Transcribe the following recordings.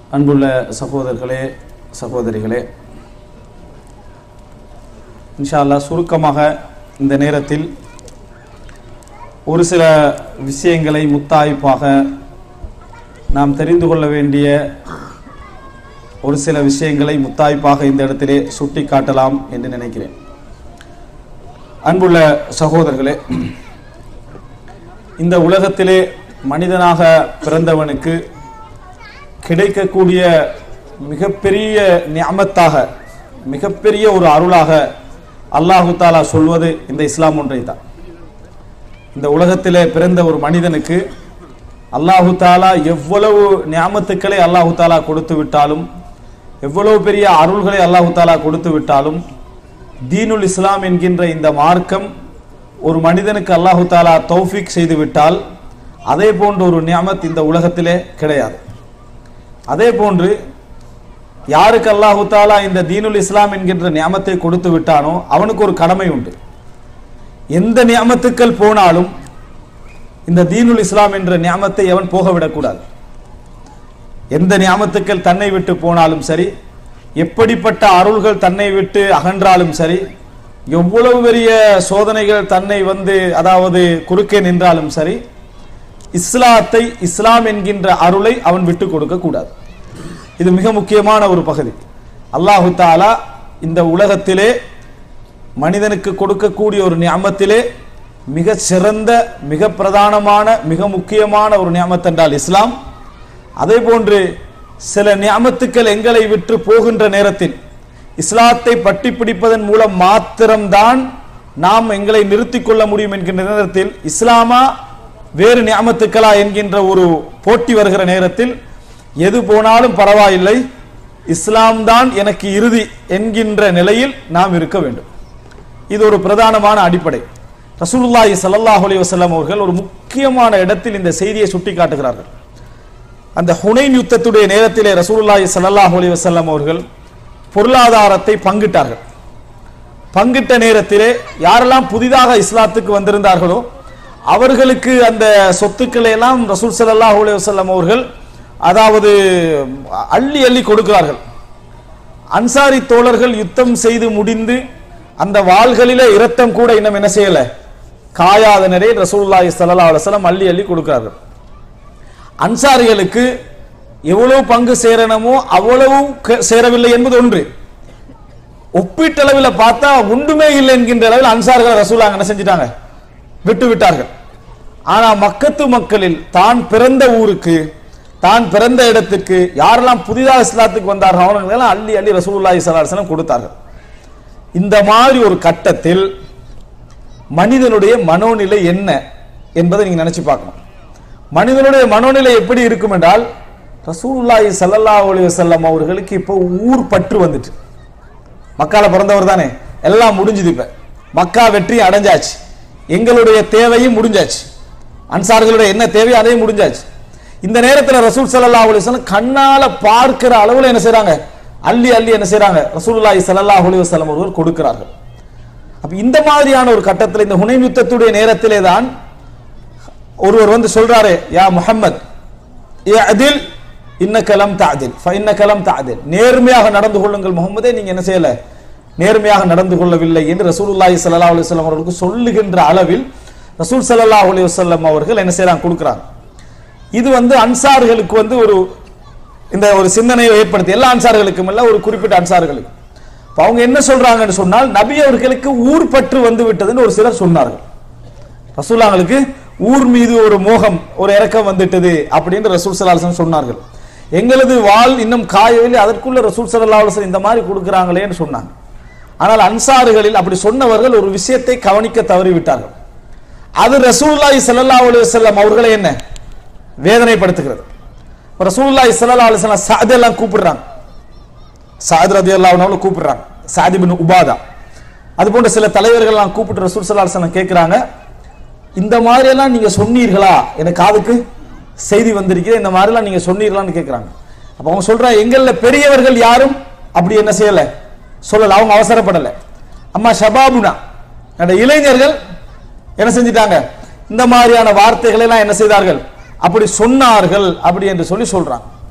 அன்புள்ள சகோதரர்களே சகோதரிகளே இன்ஷா அல்லாஹ் சுருக்கமாக இந்த நேரத்தில் ஒரு சில விஷயங்களை முத்தாய்ப்பாக நாம் தெரிந்து கொள்ள வேண்டிய ஒரு சில விஷயங்களை முத்தாய்ப்பாக இந்த இடத்திலே சுட்டி காட்டலாம் என்று நினைக்கிறேன் அன்புள்ள சகோதரர்களே இந்த உலகத்திலே மனிதனாக பிறந்தவனுக்கு கிடைக்கக்கூடிய மிகப்பெரிய நியமத்தாக மிகப்பெரிய ஒரு அருளாக அல்லாஹு தாலா சொல்வது இந்த இஸ்லாம் ஒன்றை தான் இந்த உலகத்திலே பிறந்த ஒரு மனிதனுக்கு அல்லாஹு தாலா எவ்வளவு நியாமத்துக்களை அல்லாஹு தாலா கொடுத்து விட்டாலும் எவ்வளவு பெரிய அருள்களை அல்லாஹு தாலா கொடுத்து விட்டாலும் தீனுல் இஸ்லாம் என்கின்ற இந்த மார்க்கம் ஒரு மனிதனுக்கு அல்லாஹு தாலா தௌஃபிக் செய்து விட்டால் அதே போன்ற ஒரு நியமத் இந்த உலகத்திலே கிடையாது அதே போன்று யாருக்கு அல்லாஹு தாலா இந்த தீனுல் இஸ்லாம் என்கின்ற நியமத்தை கொடுத்து விட்டானோ அவனுக்கு ஒரு கடமை உண்டு எந்த நியமத்துக்கள் போனாலும் இந்த தீனுல் இஸ்லாம் என்ற நியமத்தை அவன் போக விடக்கூடாது எந்த நியமத்துக்கள் தன்னை விட்டு போனாலும் சரி எப்படிப்பட்ட அருள்கள் தன்னை விட்டு அகன்றாலும் சரி எவ்வளவு பெரிய சோதனைகள் தன்னை வந்து அதாவது குறுக்கே நின்றாலும் சரி இஸ்லாத்தை இஸ்லாம் என்கின்ற அருளை அவன் விட்டு கொடுக்க கூடாது இது மிக முக்கியமான ஒரு பகுதி அல்லாஹு தாலா இந்த உலகத்திலே மனிதனுக்கு கொடுக்கக்கூடிய ஒரு நியமத்திலே மிக சிறந்த மிக பிரதானமான மிக முக்கியமான ஒரு நியமத் என்றால் இஸ்லாம் அதே போன்று சில நியமத்துக்கள் எங்களை விட்டு போகின்ற நேரத்தில் இஸ்லாத்தை பட்டி பிடிப்பதன் மூலம் மாத்திரம்தான் நாம் எங்களை நிறுத்திக் கொள்ள முடியும் என்கின்ற நேரத்தில் இஸ்லாமா வேறு நியமத்துக்களா என்கின்ற ஒரு போட்டி வருகிற நேரத்தில் எது போனாலும் பரவாயில்லை இஸ்லாம் தான் எனக்கு இறுதி என்கின்ற நிலையில் நாம் இருக்க வேண்டும் இது ஒரு பிரதானமான அடிப்படை ரசூலுல்லாஹி ஸல்லல்லாஹு அலைஹி வஸல்லம் அவர்கள் ஒரு முக்கியமான இடத்தில் இந்த செய்தியை சுட்டி காட்டுகிறார்கள் அந்த ஹுனைன் யுத்தத்துடைய நேரத்திலே ரசூலுல்லாஹி ஸல்லல்லாஹு அலைஹி வஸல்லம் அவர்கள் பொருளாதாரத்தை பங்கிட்டார்கள் பங்கிட்ட நேரத்திலே யாரெல்லாம் புதிதாக இஸ்லாத்துக்கு வந்திருந்தார்களோ அவர்களுக்கு அந்த சொத்துக்களை எல்லாம் ரசூல் ஸல்லல்லாஹு அலைஹி வஸல்லம் அவர்கள் அதாவது அள்ளி அள்ளி கொடுக்கிறார்கள் அன்சாரி தோழர்கள் யுத்தம் செய்து முடிந்து அந்த வாள்களிலே இரத்தம் கூட இன்னும் என்ன செய்யல காயாத நிலையில் ரசூலுல்லாஹி ஸல்லல்லாஹு அலைஹி வஸல்லம் அள்ளி அள்ளி கொடுக்கிறார்கள் அன்சாரிகளுக்கு எவ்வளவு பங்கு சேரணுமோ அவ்வளவு க- சேரவில்லை என்பது ஒன்று ஒப்பீட்டளவில் பார்த்தா ஒன்றுமே இல்லை என்கின்ற அளவில் அன்சார்கள் ரசூலாங்க என்ன செஞ்சிட்டாங்க விட்டு விட்டார்கள் ஆனா மக்கத்து மக்களில் தான் பிறந்த ஊருக்கு தான் பிறந்த இடத்துக்கு யாரெல்லாம் புதிதாக இஸ்லாத்துக்கு வந்தார்கள் அவங்களெல்லாம் அள்ளி அள்ளி ரசூலுல்லாஹி ஸல்லல்லாஹு அலைஹி வஸல்லம் கொடுத்தார்கள் இந்த மாதிரி ஒரு கட்டத்தில் மனிதனுடைய மனோநிலை என்ன என்பதை நீங்க நினைச்சு பார்க்கணும் மனிதனுடைய மனோநிலை எப்படி இருக்கும் என்றால் ரசூலுல்லாஹி ஸல்லல்லாஹு அலைஹி வஸல்லம் அவர்களுக்கு இப்போ ஊர் பற்று வந்துட்டு மக்கால பிறந்தவர் தானே எல்லாம் முடிஞ்சுது இப்ப மக்கா வெற்றி அடைஞ்சாச்சு எங்களுடைய தேவையும் முடிஞ்சாச்சு அன்சார்களுடைய என்ன தேவையோ அதையும் முடிஞ்சாச்சு இந்த நேரத்தில் ரசூல் ஸல்லல்லாஹு அலைஹி வஸல்லம் கண்ணால பார்க்கிற அளவுல என்ன செய்றாங்க அள்ளி அள்ளி என்ன செய்றாங்க ரசூலுல்லாஹி ஸல்லல்லாஹு அலைஹி வஸல்லம் அவர்கள் கொடுக்கிறார்கள் அப்ப இந்த மாதிரியான ஒரு கட்டத்தில் இந்த ஹுனைன் யுத்தத்துடைய நேரத்திலே தான் ஒருவர் வந்து சொல்றாரு யா முஹம்மத் அதில் இன்ன கலம் தாதில் இன்ன கலம் தாதில் நேர்மையாக நடந்து கொள்ளுங்கள் முகமதே நீங்க என்ன செய்யல நேர்மையாக நடந்து கொள்ளவில்லை என்று ரசூலுல்லாஹி ஸல்லல்லாஹு அலைஹி வஸல்லம் அவர்களுக்கு சொல்லுகின்ற அளவில் ரசூல் ஸல்லல்லாஹு அலைஹி வஸல்லம் அவர்கள் என்ன செய்றாங்க கொடுக்குறாங்க இது வந்து அன்சார்களுக்கு வந்து ஒரு இந்த ஒரு சிந்தனையை ஏற்படுத்தி எல்லா அன்சார்களுக்கும் இல்ல ஒரு குறிப்பிட்ட அன்சார்களுக்கு இப்ப அவங்க என்ன சொல்றாங்கன்னு சொன்னால் நபி அவர்களுக்கு ஊர் பற்று வந்து விட்டதுன்னு ஒரு சிலர் சொன்னார்கள் ரசூலாங்களுக்கு ஊர் மீது ஒரு மோகம் ஒரு இறக்கம் வந்துட்டது அப்படின்னு ரசூல் சல்லா அலுவலம் சொன்னார்கள் எங்களது வாள் இன்னும் காயவில்லை அதற்குள்ள ரசூல் சல்லா அலுவலம் இந்த மாதிரி கொடுக்குறாங்களேன்னு சொன்னாங்க ஆனால் அன்சாறுகளில் அப்படி சொன்னவர்கள் ஒரு விஷயத்தை கவனிக்க தவறிவிட்டார்கள் அது ரசூலுல்லாஹி ஸல்லல்லாஹு அலைஹி வஸல்லம் அவர்களை என்ன வேதனைப்படுத்துகிறது இப்ப ரசூலுல்லாஹி ஸல்லல்லாஹு அலைஹி வஸல்லம் சஅத் எல்லாம் கூப்பிடுறாங்க சஅத் ரலியல்லாஹு அன்ஹு கூப்பிடுறாங்க சஅத் இப்னு உபாதா அது போன்ற சில தலைவர்கள் எல்லாம் கூப்பிட்டு ரசூல் ஸல்லல்லாஹு அலைஹி வஸல்லம் கேட்கிறாங்க இந்த மாதிரி எல்லாம் நீங்க சொன்னீர்களா எனக்கு காதுக்கு செய்தி வந்திருக்குது இந்த மாதிரி எல்லாம் நீங்க சொன்னீர்களான்னு கேட்கிறாங்க அப்ப அவங்க சொல்றாங்க எங்கள்ல பெரியவர்கள் யாரும் அப்படி என்ன செய்யல சொல்லல அவங்க அவசரப்படல அம்மா ஷபாபுனா அந்த இளைஞர்கள் என்ன செஞ்சிட்டாங்க இந்த மாதிரியான வார்த்தைகளை எல்லாம் என்ன செய்தார்கள் அப்படி சொன்னார்கள் அப்படி என்று சொல்லி சொல்றாங்க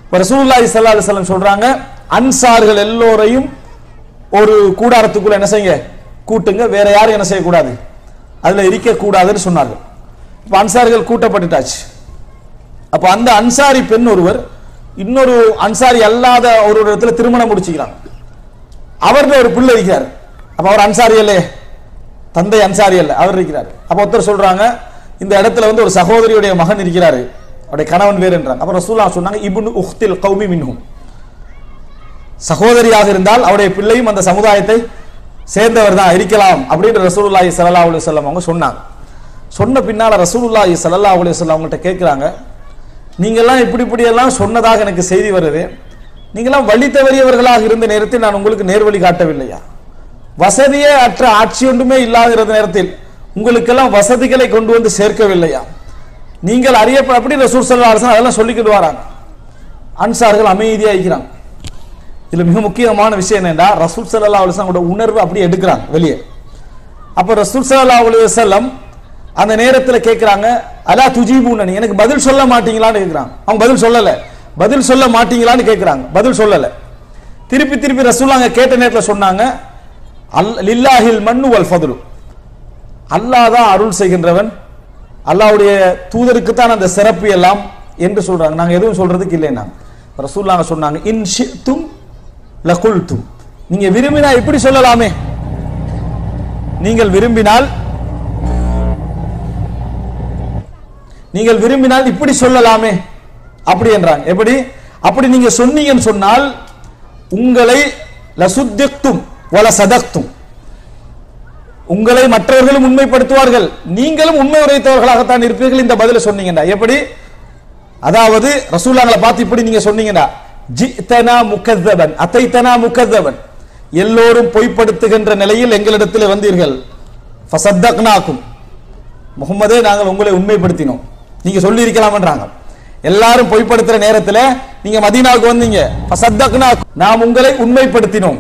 இப்ப ரசூலுல்லாஹி ஸல்லல்லாஹு அலைஹி வஸல்லம் சொல்றாங்க அன்சார்கள் எல்லோரையும் ஒரு கூடாரத்துக்குள்ள என்ன செய்யுங்க கூட்டுங்க வேற யாரும் என்ன செய்யக்கூடாது அதுல இருக்க கூடாதுன்னு சொன்னார்கள் இப்ப அன்சார்கள் கூட்டப்பட்டுட்டாச்சு அப்ப அந்த அன்சாரி பெண் ஒருவர் இன்னொரு அன்சாரி அல்லாத ஒரு இடத்துல திருமணம் முடிச்சுக்கிறாங்க அவர்கிட்ட ஒரு பிள்ளை இருக்கிறார் அப்ப அவர் அன்சாரி இல்லையே தந்தை அன்சாரி அல்ல அவர் இருக்கிறார் அப்ப ஒருத்தர் சொல்றாங்க இந்த இடத்துல வந்து ஒரு சகோதரியுடைய மகன் இருக்கிறாரு அவருடைய கணவன் வேறுன்றாங்க அப்ப ரசூலா சொன்னாங்க இப்னு உஹ்தில் கௌமி மின்ஹும் சகோதரியாக இருந்தால் அவருடைய பிள்ளையும் அந்த சமுதாயத்தை சேர்ந்தவர் தான் இருக்கலாம் அப்படின்னு ரசூலுல்லாஹி ஸல்லல்லாஹு அலைஹி வஸல்லம் அவங்க சொன்னாங்க சொன்ன பின்னால ரசூலுல்லாஹி ஸல்லல்லாஹு அலைஹி வஸல்லம் அவங்கள்ட்ட கேட்குறாங்க நீங்கெல்லாம் இப்படி இப்படி எல்லாம் சொன்னதாக எனக்கு செய்தி வருது நீங்கெல்லாம் வழி தவறியவர்களாக இருந்த நேரத்தில் நான் உங்களுக்கு நேர்வழி காட்டவில்லையா வசதியே அற்ற ஆட்சி ஒன்றுமே இல்லாத நேரத்தில் உங்களுக்கெல்லாம் வசதிகளை கொண்டு வந்து சேர்க்கவில்லையா நீங்கள் அறியப்ப அப்படி ரசூல் ஸல்லல்லாஹு அலைஹி வஸல்லம் அதெல்லாம் சொல்லிக்கிட்டு வராங்க அன்சார்கள் அமைதியா இருக்கிறாங்க இதுல மிக முக்கியமான விஷயம் என்னன்னா ரசூல் ஸல்லல்லாஹு அலைஹி வஸல்லம் உணர்வு அப்படியே எடுக்கிறாங்க வெளியே அப்ப ரசூல் ஸல்லல்லாஹு அலைஹி வஸல்லம் அந்த நேரத்துல கேக்குறாங்க அலா துஜீபூனனி எனக்கு பதில் சொல்ல மாட்டீங்களான்னு கேக்குறாங்க அவங்க பதில் சொல்லல பதில் சொல்ல மாட்டீங்களான்னு கேக்குறாங்க பதில் சொல்லல திருப்பி திருப்பி ரசூல் அங்க கேட்ட நேரத்துல சொன்னாங்க அல் லில்லாஹில் மன்னு வல் ஃபதுலு அல்லாஹ் தான் அருள் செய்கின்றவன் அல்லாஹ்வுடைய தூதருக்கு தான் அந்த சிறப்பு எல்லாம் என்று சொல்றாங்க நாங்க எதுவும் சொல்றதுக்கு இல்லைன்னா ரசூல்லாங்க சொன்னாங்க இன் ஷித்தும் லகுல்தும் நீங்க விரும்பினா எப்படி சொல்லலாமே நீங்கள் விரும்பினால் நீங்கள் விரும்பினால் இப்படி சொல்லலாமே அப்படி என்றாங்க எப்படி அப்படி நீங்க சொன்னீங்கன்னு சொன்னால் உங்களை லசுத்திக்தும் வல சதக்தும் உங்களை மற்றவர்களும் உண்மைப்படுத்துவார்கள் நீங்களும் உண்மை உரைத்தவர்களாகத்தான் இருப்பீர்கள் இந்த பதில சொன்னீங்கடா எப்படி அதாவது ரசூலாங்களை பார்த்து இப்படி நீங்க சொன்னீங்கடா ஜித்தனா முக்கத்தவன் அத்தைத்தனா முக்கத்தவன் எல்லோரும் பொய்ப்படுத்துகின்ற நிலையில் எங்களிடத்தில் வந்தீர்கள் ஃபசத்தக்னாக்கும் முகமதே நாங்கள் உங்களை உண்மைப்படுத்தினோம் நீங்க சொல்லி இருக்கலாம்ன்றாங்க எல்லாரும் பொய்ப்படுத்துற நேரத்தில் நீங்க மதீனாவுக்கு வந்தீங்க ஃபசத்தக்னாக்கும் நாம் உங்களை உண்மைப்படுத்தினோம்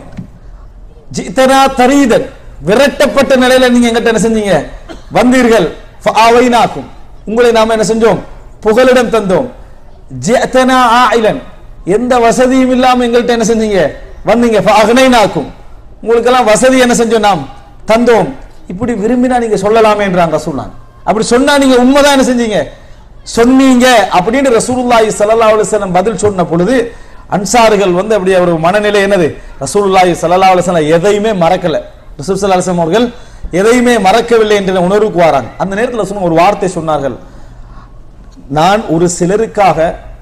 ஜித்தனா தரீதன் விரட்டப்பட்ட நிலையில நீங்க எங்கிட்ட என்ன செஞ்சீங்க வந்தீர்கள் ஃபஆவைனாக்கும் உங்களை நாம என்ன செஞ்சோம் புகலிடம் தந்தோம் ஜித்தனா ஆயிலன் எந்த வசதியும் இல்லாம எங்கள்கிட்ட என்ன செஞ்சீங்க வந்தீங்க ஃபஅக்னைனாக்கும் உங்களுக்கெல்லாம் வசதி என்ன செஞ்சோம் நாம் தந்தோம் இப்படி விரும்பினா நீங்க சொல்லலாமேன்றாங்க ரசூலுல்லாஹ் அப்படி சொன்னா நீங்க உண்மைதான் என்ன செஞ்சீங்க சொன்னீங்க அப்படின்னு ரசூலுல்லாஹி ஸல்லல்லாஹு அலைஹி வஸல்லம் பதில் சொன்ன பொழுது அன்சார்கள் வந்து அப்படி ஒரு மனநிலை என்னது ரசூலுல்லாஹி ஸல்லல்லாஹு அலைஹி வஸல்லம் எதையுமே மறக்கல ரசூல் ஸல்லல்லாஹு அலைஹி வஸல்லம் அவர்கள் எதையுமே மறக்கவில்லை என்ற உணர்வுக்கு வராங்க அந்த நேரத்தில் ரசூல் ஒரு வார்த்தை சொன்னார்கள் நான் ஒரு சிலருக்காக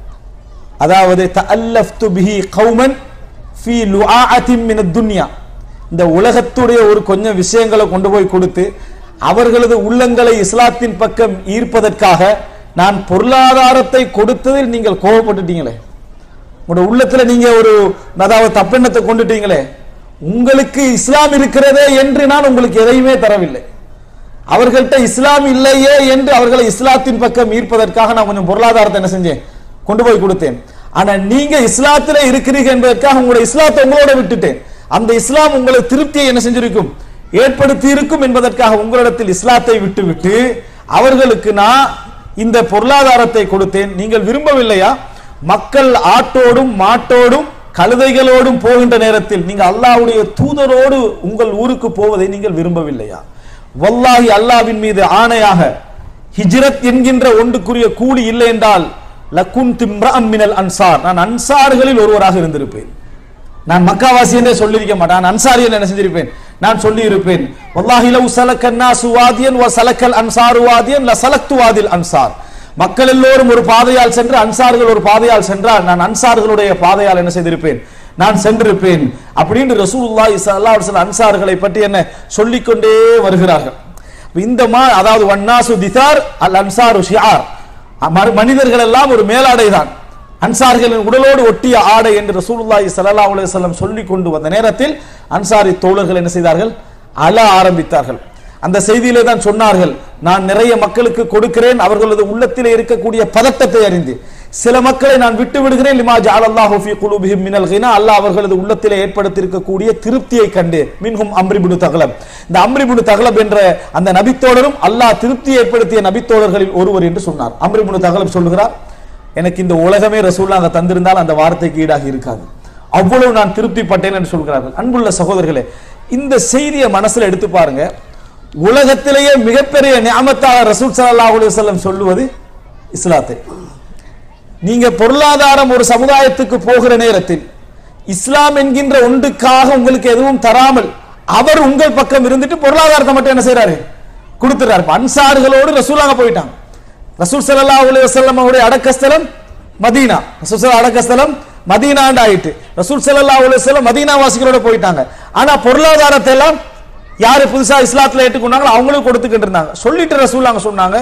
அதாவது தஅல்லஃப்து பிஹி கௌமன் ஃபீ லுஆஅத்தின் மின துன்யா இந்த உலகத்துடைய ஒரு கொஞ்சம் விஷயங்களை கொண்டு போய் கொடுத்து அவர்களது உள்ளங்களை இஸ்லாத்தின் பக்கம் ஈர்ப்பதற்காக நான் பொருளாதாரத்தை கொடுத்ததில் நீங்கள் கோபப்பட்டுட்டீங்களே உங்களோட உள்ளத்துல நீங்க ஒரு அதாவது தப்பெண்ணத்தை கொண்டுட்டீங்களே உங்களுக்கு இஸ்லாம் இருக்கிறதே என்று நான் உங்களுக்கு எதையுமே தரவில்லை அவர்கள்ட்ட இஸ்லாம் இல்லையே என்று அவர்களை இஸ்லாத்தின் பக்கம் ஈர்ப்பதற்காக நான் கொஞ்சம் பொருளாதாரத்தை என்ன செஞ்சேன் கொண்டு போய் கொடுத்தேன் ஆனா நீங்க இஸ்லாத்திலே இருக்கிறீர்கள் என்பதற்காக உங்களுடைய இஸ்லாத்தை உங்களோட விட்டுட்டேன் அந்த இஸ்லாம் உங்களை திருப்தியை என்ன செஞ்சிருக்கும் ஏற்படுத்தி இருக்கும் என்பதற்காக உங்களிடத்தில் இஸ்லாத்தை விட்டுவிட்டு அவர்களுக்கு நான் இந்த பொருளாதாரத்தை கொடுத்தேன் நீங்கள் விரும்பவில்லையா மக்கள் ஆட்டோடும் மாட்டோடும் கழுதைகளோடும் போகின்ற நேரத்தில் நீங்க அல்லாஹ்வுடைய தூதரோடு உங்கள் ஊருக்கு போவதை நீங்கள் விரும்பவில்லையா வல்லாஹி அல்லாஹ்வின் மீது ஆணையாக ஹிஜ்ரத் என்கின்ற ஒன்றுக்குரிய கூலி இல்லை என்றால் லக்குன் திம்ரன் மினல் அன்சார் நான் அன்சார்களில் ஒருவராக இருந்திருப்பேன் நான் மக்காவாசி என்றே சொல்லியிருக்க மாட்டேன் நான் அன்சாரி என்று என்ன செஞ்சிருப்பேன் நான் சொல்லி இருப்பேன் வல்லாஹி லவ் சலக்கன் நாசு வாதியன் வ சலக்கல் அன்சாரு வாதியன் ல சலக்து வாதில் அன்சார் மக்கள் எல்லோரும் ஒரு பாதையால் சென்று அன்சார்கள் ஒரு பாதையால் சென்றால் நான் அன்சார்களுடைய பாதையால் என்ன செய்திருப்பேன் நான் சென்றிருப்பேன் அப்படின்னு ரசூலுல்லாஹி ஸல்லல்லாஹு அலைஹி வஸல்லம் அன்சார்களை பற்றி என்ன சொல்லிக்கொண்டே வருகிறார்கள் இந்த மா அதாவது வன்னாசு திசார் அல் அன்சாரு ஷியார் ம- மனிதர்கள் எல்லாம் ஒரு மேலாடை தான் அன்சார்களின் உடலோடு ஒட்டிய ஆடை என்று ரசூலுல்லாஹி ஸல்லல்லாஹு அலைஹி வஸல்லம் சொல்லிக் கொண்டு வந்த நேரத்தில் அன்சாரி தோழர்கள் என்ன செய்தார்கள் அழ ஆரம்பித்தார்கள் அந்த செய்தியிலே தான் சொன்னார்கள் நான் நிறைய மக்களுக்கு கொடுக்கிறேன் அவர்களது உள்ளத்திலே இருக்கக்கூடிய பதட்டத்தை அறிந்து சில மக்களை நான் விட்டு விடுகிறேன் லிமா ஜஅலல்லாஹு ஃபீ குலூபிஹிம் மினல் கினா அல்லாஹ் அவர்களது உள்ளத்திலே ஏற்படுத்தி இருக்கக்கூடிய திருப்தியை கண்டு மின்ஹும் அம்ரிபுனு தகலப் இந்த அம்ரிபுனு தகலப் என்ற அந்த நபித்தோழரும் அல்லாஹ் திருப்தியை ஏற்படுத்திய நபித்தோழர்களில் ஒருவர் என்று சொன்னார் அம்ரிபுனு தகலப் சொல்லுகிறார் எனக்கு இந்த உலகமே ரசூல்லாங்க தந்திருந்தால் அந்த வார்த்தைக்கு ஈடாக இருக்காது அவ்வளவு நான் திருப்திப்பட்டேன் என்று சொல்கிறார்கள் அன்புள்ள சகோதரர்களே இந்த செய்தியை மனசுல எடுத்து பாருங்க உலகத்திலேயே மிகப்பெரிய நியாமத்தாக ரசூல் ஸல்லல்லாஹு அலைஹி வஸல்லம் சொல்லுவது இஸ்லாத்தை நீங்க பொருளாதாரம் ஒரு சமுதாயத்துக்கு போகிற நேரத்தில் இஸ்லாம் என்கின்ற ஒன்றுக்காக உங்களுக்கு எதுவும் தராமல் அவர் உங்கள் பக்கம் இருந்துட்டு பொருளாதாரத்தை மட்டும் என்ன செய்றாரு கொடுத்துறாரு இப்ப அன்சார்களோடு ரசூலாக போயிட்டாங்க ரசூல் ஸல்லல்லாஹு அலைஹி வஸல்லம் அவருடைய அடக்கஸ்தலம் மதீனா ரசூல் ஸல்லல்லாஹு அடக்கஸ்தலம் மதீனாண்டு ஆயிட்டு ரசூல் ஸல்லல்லாஹு அலைஹி வஸல்லம் மதீனா வாசிகளோட போயிட்டாங்க ஆனா பொருளாதாரத்தை எல்லாம் யாரு புதுசா இஸ்லாத்துல ஏற்றுக்கொண்டாங்களோ அவங்களும் கொடுத்துக்கிட்டு இருந்தாங்க சொல்லிட்டு ரசூல் அங்க சொன்னாங்க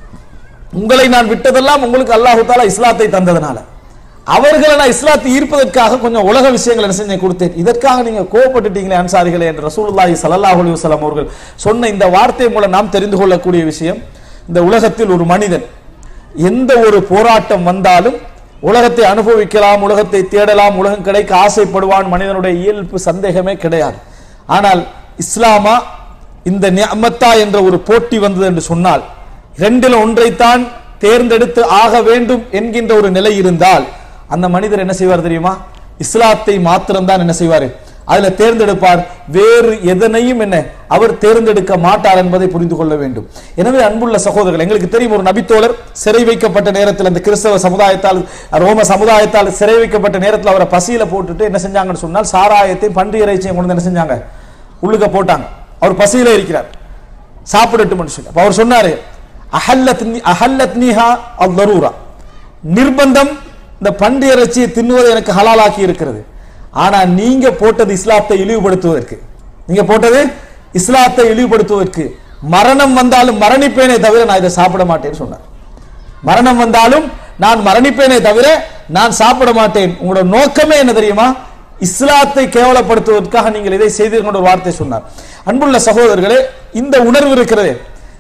உங்களை நான் விட்டதெல்லாம் உங்களுக்கு அல்லாஹு தாலா இஸ்லாத்தை தந்ததுனால அவர்களை நான் இஸ்லாத்தை ஈர்ப்பதற்காக கொஞ்சம் உலக விஷயங்கள் என்ன செஞ்சேன் கொடுத்தேன் இதற்காக நீங்க கோவப்பட்டுட்டீங்களே அன்சாரிகளே என்று ரசூலுல்லாஹி ஸல்லல்லாஹு அலைஹி வஸல்லம் அவர்கள் சொன்ன இந்த வார்த்தை மூலம் நாம் தெரிந்து கொள்ளக்கூடிய விஷயம் இந்த உலகத்தில் ஒரு மனிதன் எந்த ஒரு போராட்டம் வந்தாலும் உலகத்தை அனுபவிக்கலாம் உலகத்தை தேடலாம் உலகம் கிடைக்க ஆசைப்படுவான் மனிதனுடைய இயல்பு சந்தேகமே கிடையாது ஆனால் இஸ்லாமா இந்த நியமத்தா என்ற ஒரு போட்டி வந்தது என்று சொன்னால் இரண்டில் ஒன்றைத்தான் தேர்ந்தெடுத்து ஆக வேண்டும் என்கின்ற ஒரு நிலை இருந்தால் அந்த மனிதர் என்ன செய்வார் தெரியுமா இஸ்லாத்தை மாத்திரம்தான் என்ன செய்வார் அதுல தேர்ந்தெடுப்பார் வேறு எதனையும் என்ன அவர் தேர்ந்தெடுக்க மாட்டார் என்பதை புரிந்து கொள்ள வேண்டும் எனவே அன்புள்ள சகோதரர்கள் எங்களுக்கு தெரியும் ஒரு நபித்தோழர் சிறை வைக்கப்பட்ட நேரத்தில் அந்த கிறிஸ்தவ சமுதாயத்தால் ரோம சமுதாயத்தால் சிறை வைக்கப்பட்ட நேரத்தில் அவரை பசியில போட்டுட்டு என்ன செஞ்சாங்கன்னு சொன்னால் சாராயத்தையும் பன்றி இறைச்சியும் கொண்டு வந்து என்ன செஞ்சாங்க உள்ளுக்க போட்டாங்க அவர் பசியில இருக்கிறார் சாப்பிடட்டும் சொல்லி அப்ப அவர் சொன்னாரு அஹல்லத் அஹல்லத் நீஹா அவ்வரூரா நிர்பந்தம் இந்த பன்றி இறைச்சியை தின்னுவதை எனக்கு ஹலாலாக்கி இருக்கிறது ஆனா நீங்க போட்டது இஸ்லாத்தை இழிவுபடுத்துவதற்கு நீங்க போட்டது இஸ்லாத்தை இழிவுபடுத்துவதற்கு மரணம் வந்தாலும் மரணிப்பேனே தவிர நான் இதை சாப்பிட மாட்டேன்னு சொன்னார் மரணம் வந்தாலும் நான் மரணிப்பேனே தவிர நான் சாப்பிட மாட்டேன் உங்களோட நோக்கமே என்ன தெரியுமா இஸ்லாத்தை கேவலப்படுத்துவதற்காக நீங்கள் இதை செய்தீர்கள் என்ற ஒரு வார்த்தை சொன்னார் அன்புள்ள சகோதரர்களே இந்த உணர்வு இருக்கிறதே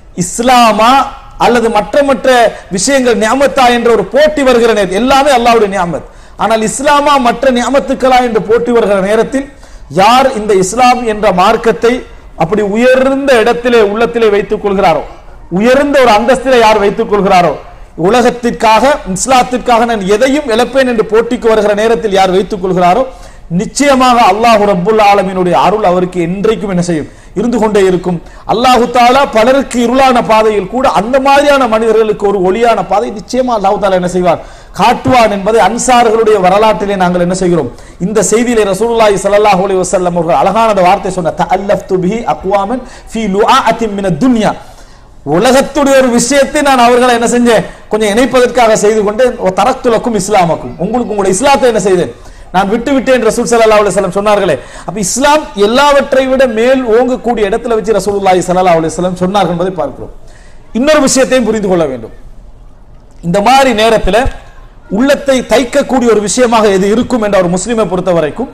இஸ்லாமா அல்லது மற்ற மற்ற விஷயங்கள் நியாமத்தா என்ற ஒரு போட்டி வருகிற நேரத்தில் எல்லாமே அல்லாஹ்வுடைய நியாமத் ஆனால் இஸ்லாமா மற்ற நியாமத்துக்களா என்று போட்டி வருகிற நேரத்தில் யார் இந்த இஸ்லாம் என்ற மார்க்கத்தை அப்படி உயர்ந்த இடத்திலே உள்ளத்திலே வைத்துக் கொள்கிறாரோ உயர்ந்த ஒரு அந்தஸ்திலே யார் வைத்துக் கொள்கிறாரோ உலகத்திற்காக இஸ்லாத்திற்காக நான் எதையும் இழப்பேன் என்று போட்டிக்கு வருகிற நேரத்தில் யார் வைத்துக் கொள்கிறாரோ நிச்சயமாக அல்லாஹு ரப்புல் ஆலமீனுடைய அருள் அவருக்கு என்றைக்கும் என்ன செய்யும் இருந்து கொண்டே இருக்கும் அல்லாஹு தாலா பலருக்கு இருளான பாதையில் கூட அந்த மாதிரியான மனிதர்களுக்கு ஒரு ஒளியான பாதை நிச்சயமா அல்லாஹு தாலா என்ன செய்வார் காட்டுவான் என்பதை அன்சார்களுடைய வரலாற்றிலே நாங்கள் என்ன செய்கிறோம் இந்த செய்தியிலே ரசூலுல்லாஹி ஸல்லல்லாஹு அலைஹி வஸல்லம் அவர்கள் அழகான அந்த வார்த்தை சொன்ன தஅல்லஃப்து பிஹி அக்வாமன் ஃபீ லுஆஅத்தின் மினத் துன்யா உலகத்துடைய ஒரு விஷயத்தை நான் அவர்களை என்ன செஞ்சேன் கொஞ்சம் இணைப்பதற்காக செய்து கொண்டு தரத்துலக்கும் இஸ்லாமக்கும் உங்களுக்கு உங்களுடைய இஸ்லாத்தை என்ன செய்தேன் நான் விட்டு விட்டேன் ரசூல் ஸல்லல்லாஹு அலைஹி வஸல்லம் சொன்னார்களே அப்ப இஸ்லாம் எல்லாவற்றை விட மேல் ஓங்கக்கூடிய இடத்துல வச்சு ரசூலுல்லாஹி ஸல்லல்லாஹு அலைஹி வஸல்லம் சொன்னார்கள் என்பதை பார்க்கிறோம் இன்னொரு விஷயத்தையும் புரிந்து கொள்ள வேண்டும் இந்த மாதிரி நேரத்தில் உள்ளத்தை தைக்கக்கூடிய ஒரு விஷயமாக எது இருக்கும் என்ற ஒரு முஸ்லிமை பொறுத்த வரைக்கும்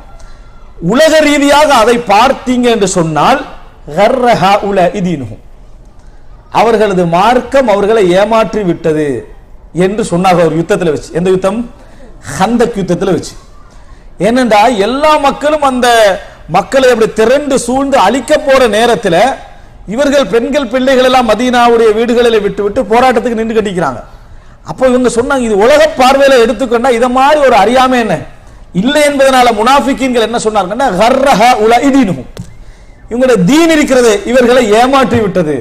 உலக ரீதியாக அதை பார்த்தீங்க என்று சொன்னால் கர்ர ஹாஉல இதீனுஹும். அவர்களது மார்க்கம் அவர்களை ஏமாற்றி விட்டது என்று சொன்னார்கள் ஒரு யுத்தத்தில் வச்சு எந்த யுத்தம் ஹந்தக் யுத்தத்தில் வச்சு ஏனென்றா எல்லா மக்களும் அந்த மக்களை அப்படி திரண்டு சூழ்ந்து அழிக்க போற நேரத்தில் இவர்கள் பெண்கள் பிள்ளைகள் எல்லாம் மதீனாவுடைய வீடுகளில் விட்டு விட்டு போராட்டத்துக்கு நின்று கட்டிக்கிறாங்க அப்போ இவங்க சொன்னாங்க இது உலக பார்வையில எடுத்துக்கொண்டா இத மாதிரி ஒரு அறியாமை என்ன இல்லை என்பதனால முனாஃபிக்கீன்கள் என்ன சொன்னாங்கன்னா ஹர்ரஹ உல இதீனுஹும். இவங்களுடைய தீன் இருக்கிறது இவர்களை ஏமாற்றி விட்டது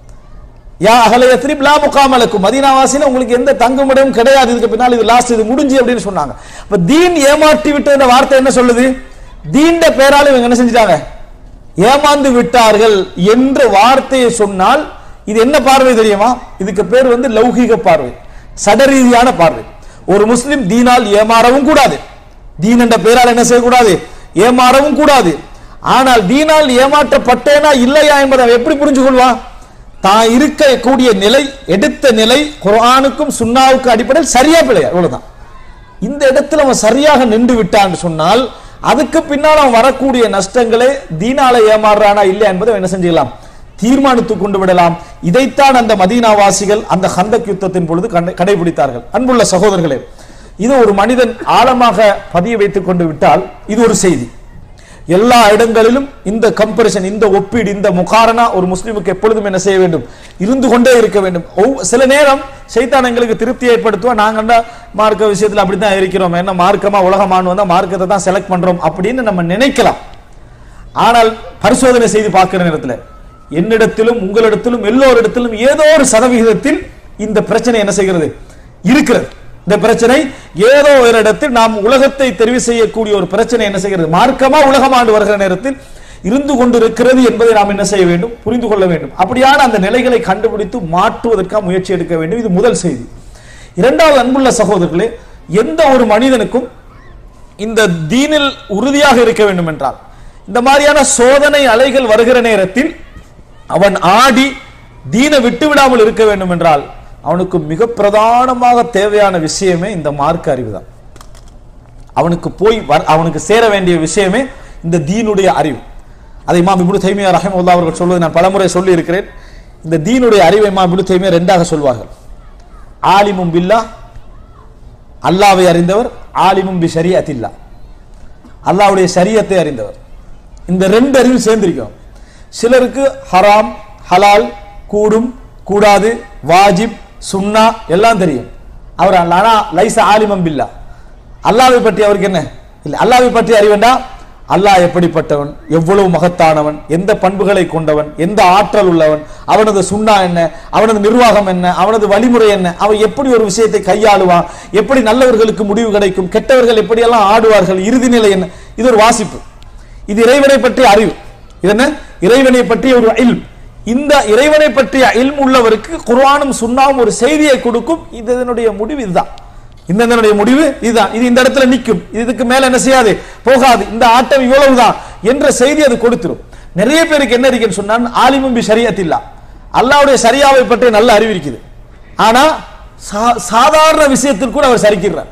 யா அகல யத்ரிப் லா முகாமலக்கும் மதீனாவாசில உங்களுக்கு எந்த தங்குமிடமும் கிடையாது இதுக்கு பின்னால் இது லாஸ்ட் இது முடிஞ்சு அப்படின்னு சொன்னாங்க அப்ப தீன் ஏமாற்றி விட்டது என்ற வார்த்தை என்ன சொல்லுது தீண்ட பேரால இவங்க என்ன செஞ்சிட்டாங்க ஏமாந்து விட்டார்கள் என்ற வார்த்தையை சொன்னால் இது என்ன பார்வை தெரியுமா இதுக்கு பேர் வந்து லௌகிக பார்வை சடரீதியான பார்வை ஒரு முஸ்லிம் தீனால் ஏமாறவும் கூடாது தீன் என்ற பெயரால் என்ன செய்யக்கூடாது ஏமாறவும் கூடாது ஆனால் தீனால் ஏமாற்றப்பட்டேனா இல்லையா என்பதை அவன் எப்படி புரிஞ்சு கொள்வான் தான் இருக்கக்கூடிய நிலை எடுத்த நிலை குர்ஆனுக்கும் சுன்னாவுக்கும் அடிப்படையில் சரியா பிழையா இவ்வளவுதான் இந்த இடத்துல அவன் சரியாக நின்று விட்டான்னு சொன்னால் அதுக்கு பின்னால் அவன் வரக்கூடிய நஷ்டங்களை தீனால ஏமாறுறானா இல்லையா என்பதை அவன் என்ன செஞ்சுக்கலாம் தீர்மானித்துக் கொண்டு விடலாம் இதைத்தான் அந்த மதீனாவாசிகள் அந்த ஹந்தக் யுத்தத்தின் பொழுது கண்டை- கடைபிடித்தார்கள் அன்புள்ள சகோதரர்களே இது ஒரு மனிதன் ஆழமாக பதிய வைத்துக் கொண்டு விட்டால் இது ஒரு செய்தி எல்லா இடங்களிலும் இந்த கம்பரிசன் இந்த ஒப்பீடு இந்த முகாரணா ஒரு முஸ்லிமுக்கு எப்பொழுதும் என்ன செய்ய வேண்டும் இருந்து கொண்டே இருக்க வேண்டும் ஒவ்வொ- சில நேரம் சைத்தான் எங்களுக்கு திருப்தி ஏற்படுத்துவா நாங்கண்டா மார்க்க விஷயத்துல அப்படித்தான் இருக்கிறோம் என்ன மார்க்கமா உலகமானு வந்தா மார்க்கத்தை தான் செலக்ட் பண்றோம் அப்படின்னு நம்ம நினைக்கலாம் ஆனால் பரிசோதனை செய்து பார்க்கிற நேரத்தில் என்னிடத்திலும் உங்களிடத்திலும் எல்லோரிடத்திலும் ஏதோ ஒரு சதவிகிதத்தில் இந்த பிரச்சனை என்ன செய்கிறது இருக்கிறது இந்த பிரச்சனை ஏதோ ஒரு இடத்தில் நாம் உலகத்தை தெரிவு செய்யக்கூடிய ஒரு பிரச்சனை என்ன செய்கிறது மார்க்கமா உலகமாண்டு வருகிற நேரத்தில் இருந்து கொண்டிருக்கிறது என்பதை நாம் என்ன செய்ய வேண்டும் புரிந்து கொள்ள வேண்டும் அப்படியான அந்த நிலைகளை கண்டுபிடித்து மாற்றுவதற்காக முயற்சி எடுக்க வேண்டும் இது முதல் செய்தி இரண்டாவது அன்புள்ள சகோதரர்களே எந்த ஒரு மனிதனுக்கும் இந்த தீனில் உறுதியாக இருக்க வேண்டும் என்றால் இந்த மாதிரியான சோதனை அலைகள் வருகிற நேரத்தில் அவன் ஆடி தீனை விட்டு விடாமல் இருக்க வேண்டும் என்றால் அவனுக்கு மிக பிரதானமாக தேவையான விஷயமே இந்த மார்க்க அறிவு தான் அவனுக்கு போய் வர- அவனுக்கு சேர வேண்டிய விஷயமே இந்த தீனுடைய அறிவு அதை இமாம் இப்னு தைமியா ரஹிமஹுல்லாஹ் அவர்கள் சொல்வதை நான் பலமுறை சொல்லி இருக்கிறேன் இந்த தீனுடைய அறிவை இமாம் இப்னு தைமியா ரெண்டாக சொல்வார்கள் ஆலிமும் பில்லா அல்லாவை அறிந்தவர் ஆலிமும் பி ஷரியத்தில்லா அல்லாஹ்வுடைய ஷரியத்தை அறிந்தவர் இந்த ரெண்டு அறிவு சேர்ந்திருக்கும் சிலருக்கு ஹராம் ஹலால் கூடும் கூடாது வாஜிப் சுன்னா எல்லாம் தெரியும் அவர் ஆனா லைச ஆலிமம் பில்லா அல்லாவை பற்றி அவருக்கு என்ன இல்லை அல்லாவை பற்றி அறிவண்டா அல்லாஹ் எப்படிப்பட்டவன் எவ்வளவு மகத்தானவன் எந்த பண்புகளை கொண்டவன் எந்த ஆற்றல் உள்ளவன் அவனது சுண்ணா என்ன அவனது நிர்வாகம் என்ன அவனது வழிமுறை என்ன அவன் எப்படி ஒரு விஷயத்தை கையாளுவான் எப்படி நல்லவர்களுக்கு முடிவு கிடைக்கும் கெட்டவர்கள் எப்படியெல்லாம் ஆடுவார்கள் இறுதி நிலை என்ன இது ஒரு வாசிப்பு இது இறைவனை பற்றிய அறிவு இது என்ன இறைவனை பற்றிய ஒரு இல்ம் இந்த இறைவனை பற்றிய இல்ம் உள்ளவருக்கு குர்ஆனும் சுன்னாவும் ஒரு செய்தியை கொடுக்கும் இது இதனுடைய முடிவு இதுதான் இந்த இதனுடைய முடிவு இதுதான் இது இந்த இடத்துல நிற்கும் இதுக்கு மேல என்ன செய்யாது போகாது இந்த ஆட்டம் இவ்வளவுதான் என்ற செய்தி அது கொடுத்துரும் நிறைய பேருக்கு என்ன இருக்குன்னு சொன்னா ஆலிமும் பி ஷரியத்தில்லா அல்லாஹ்வுடைய சரியாவை பற்றி நல்ல அறிவு இருக்குது ஆனா சா- சாதாரண விஷயத்தில் கூட அவர் சரிக்கிறார்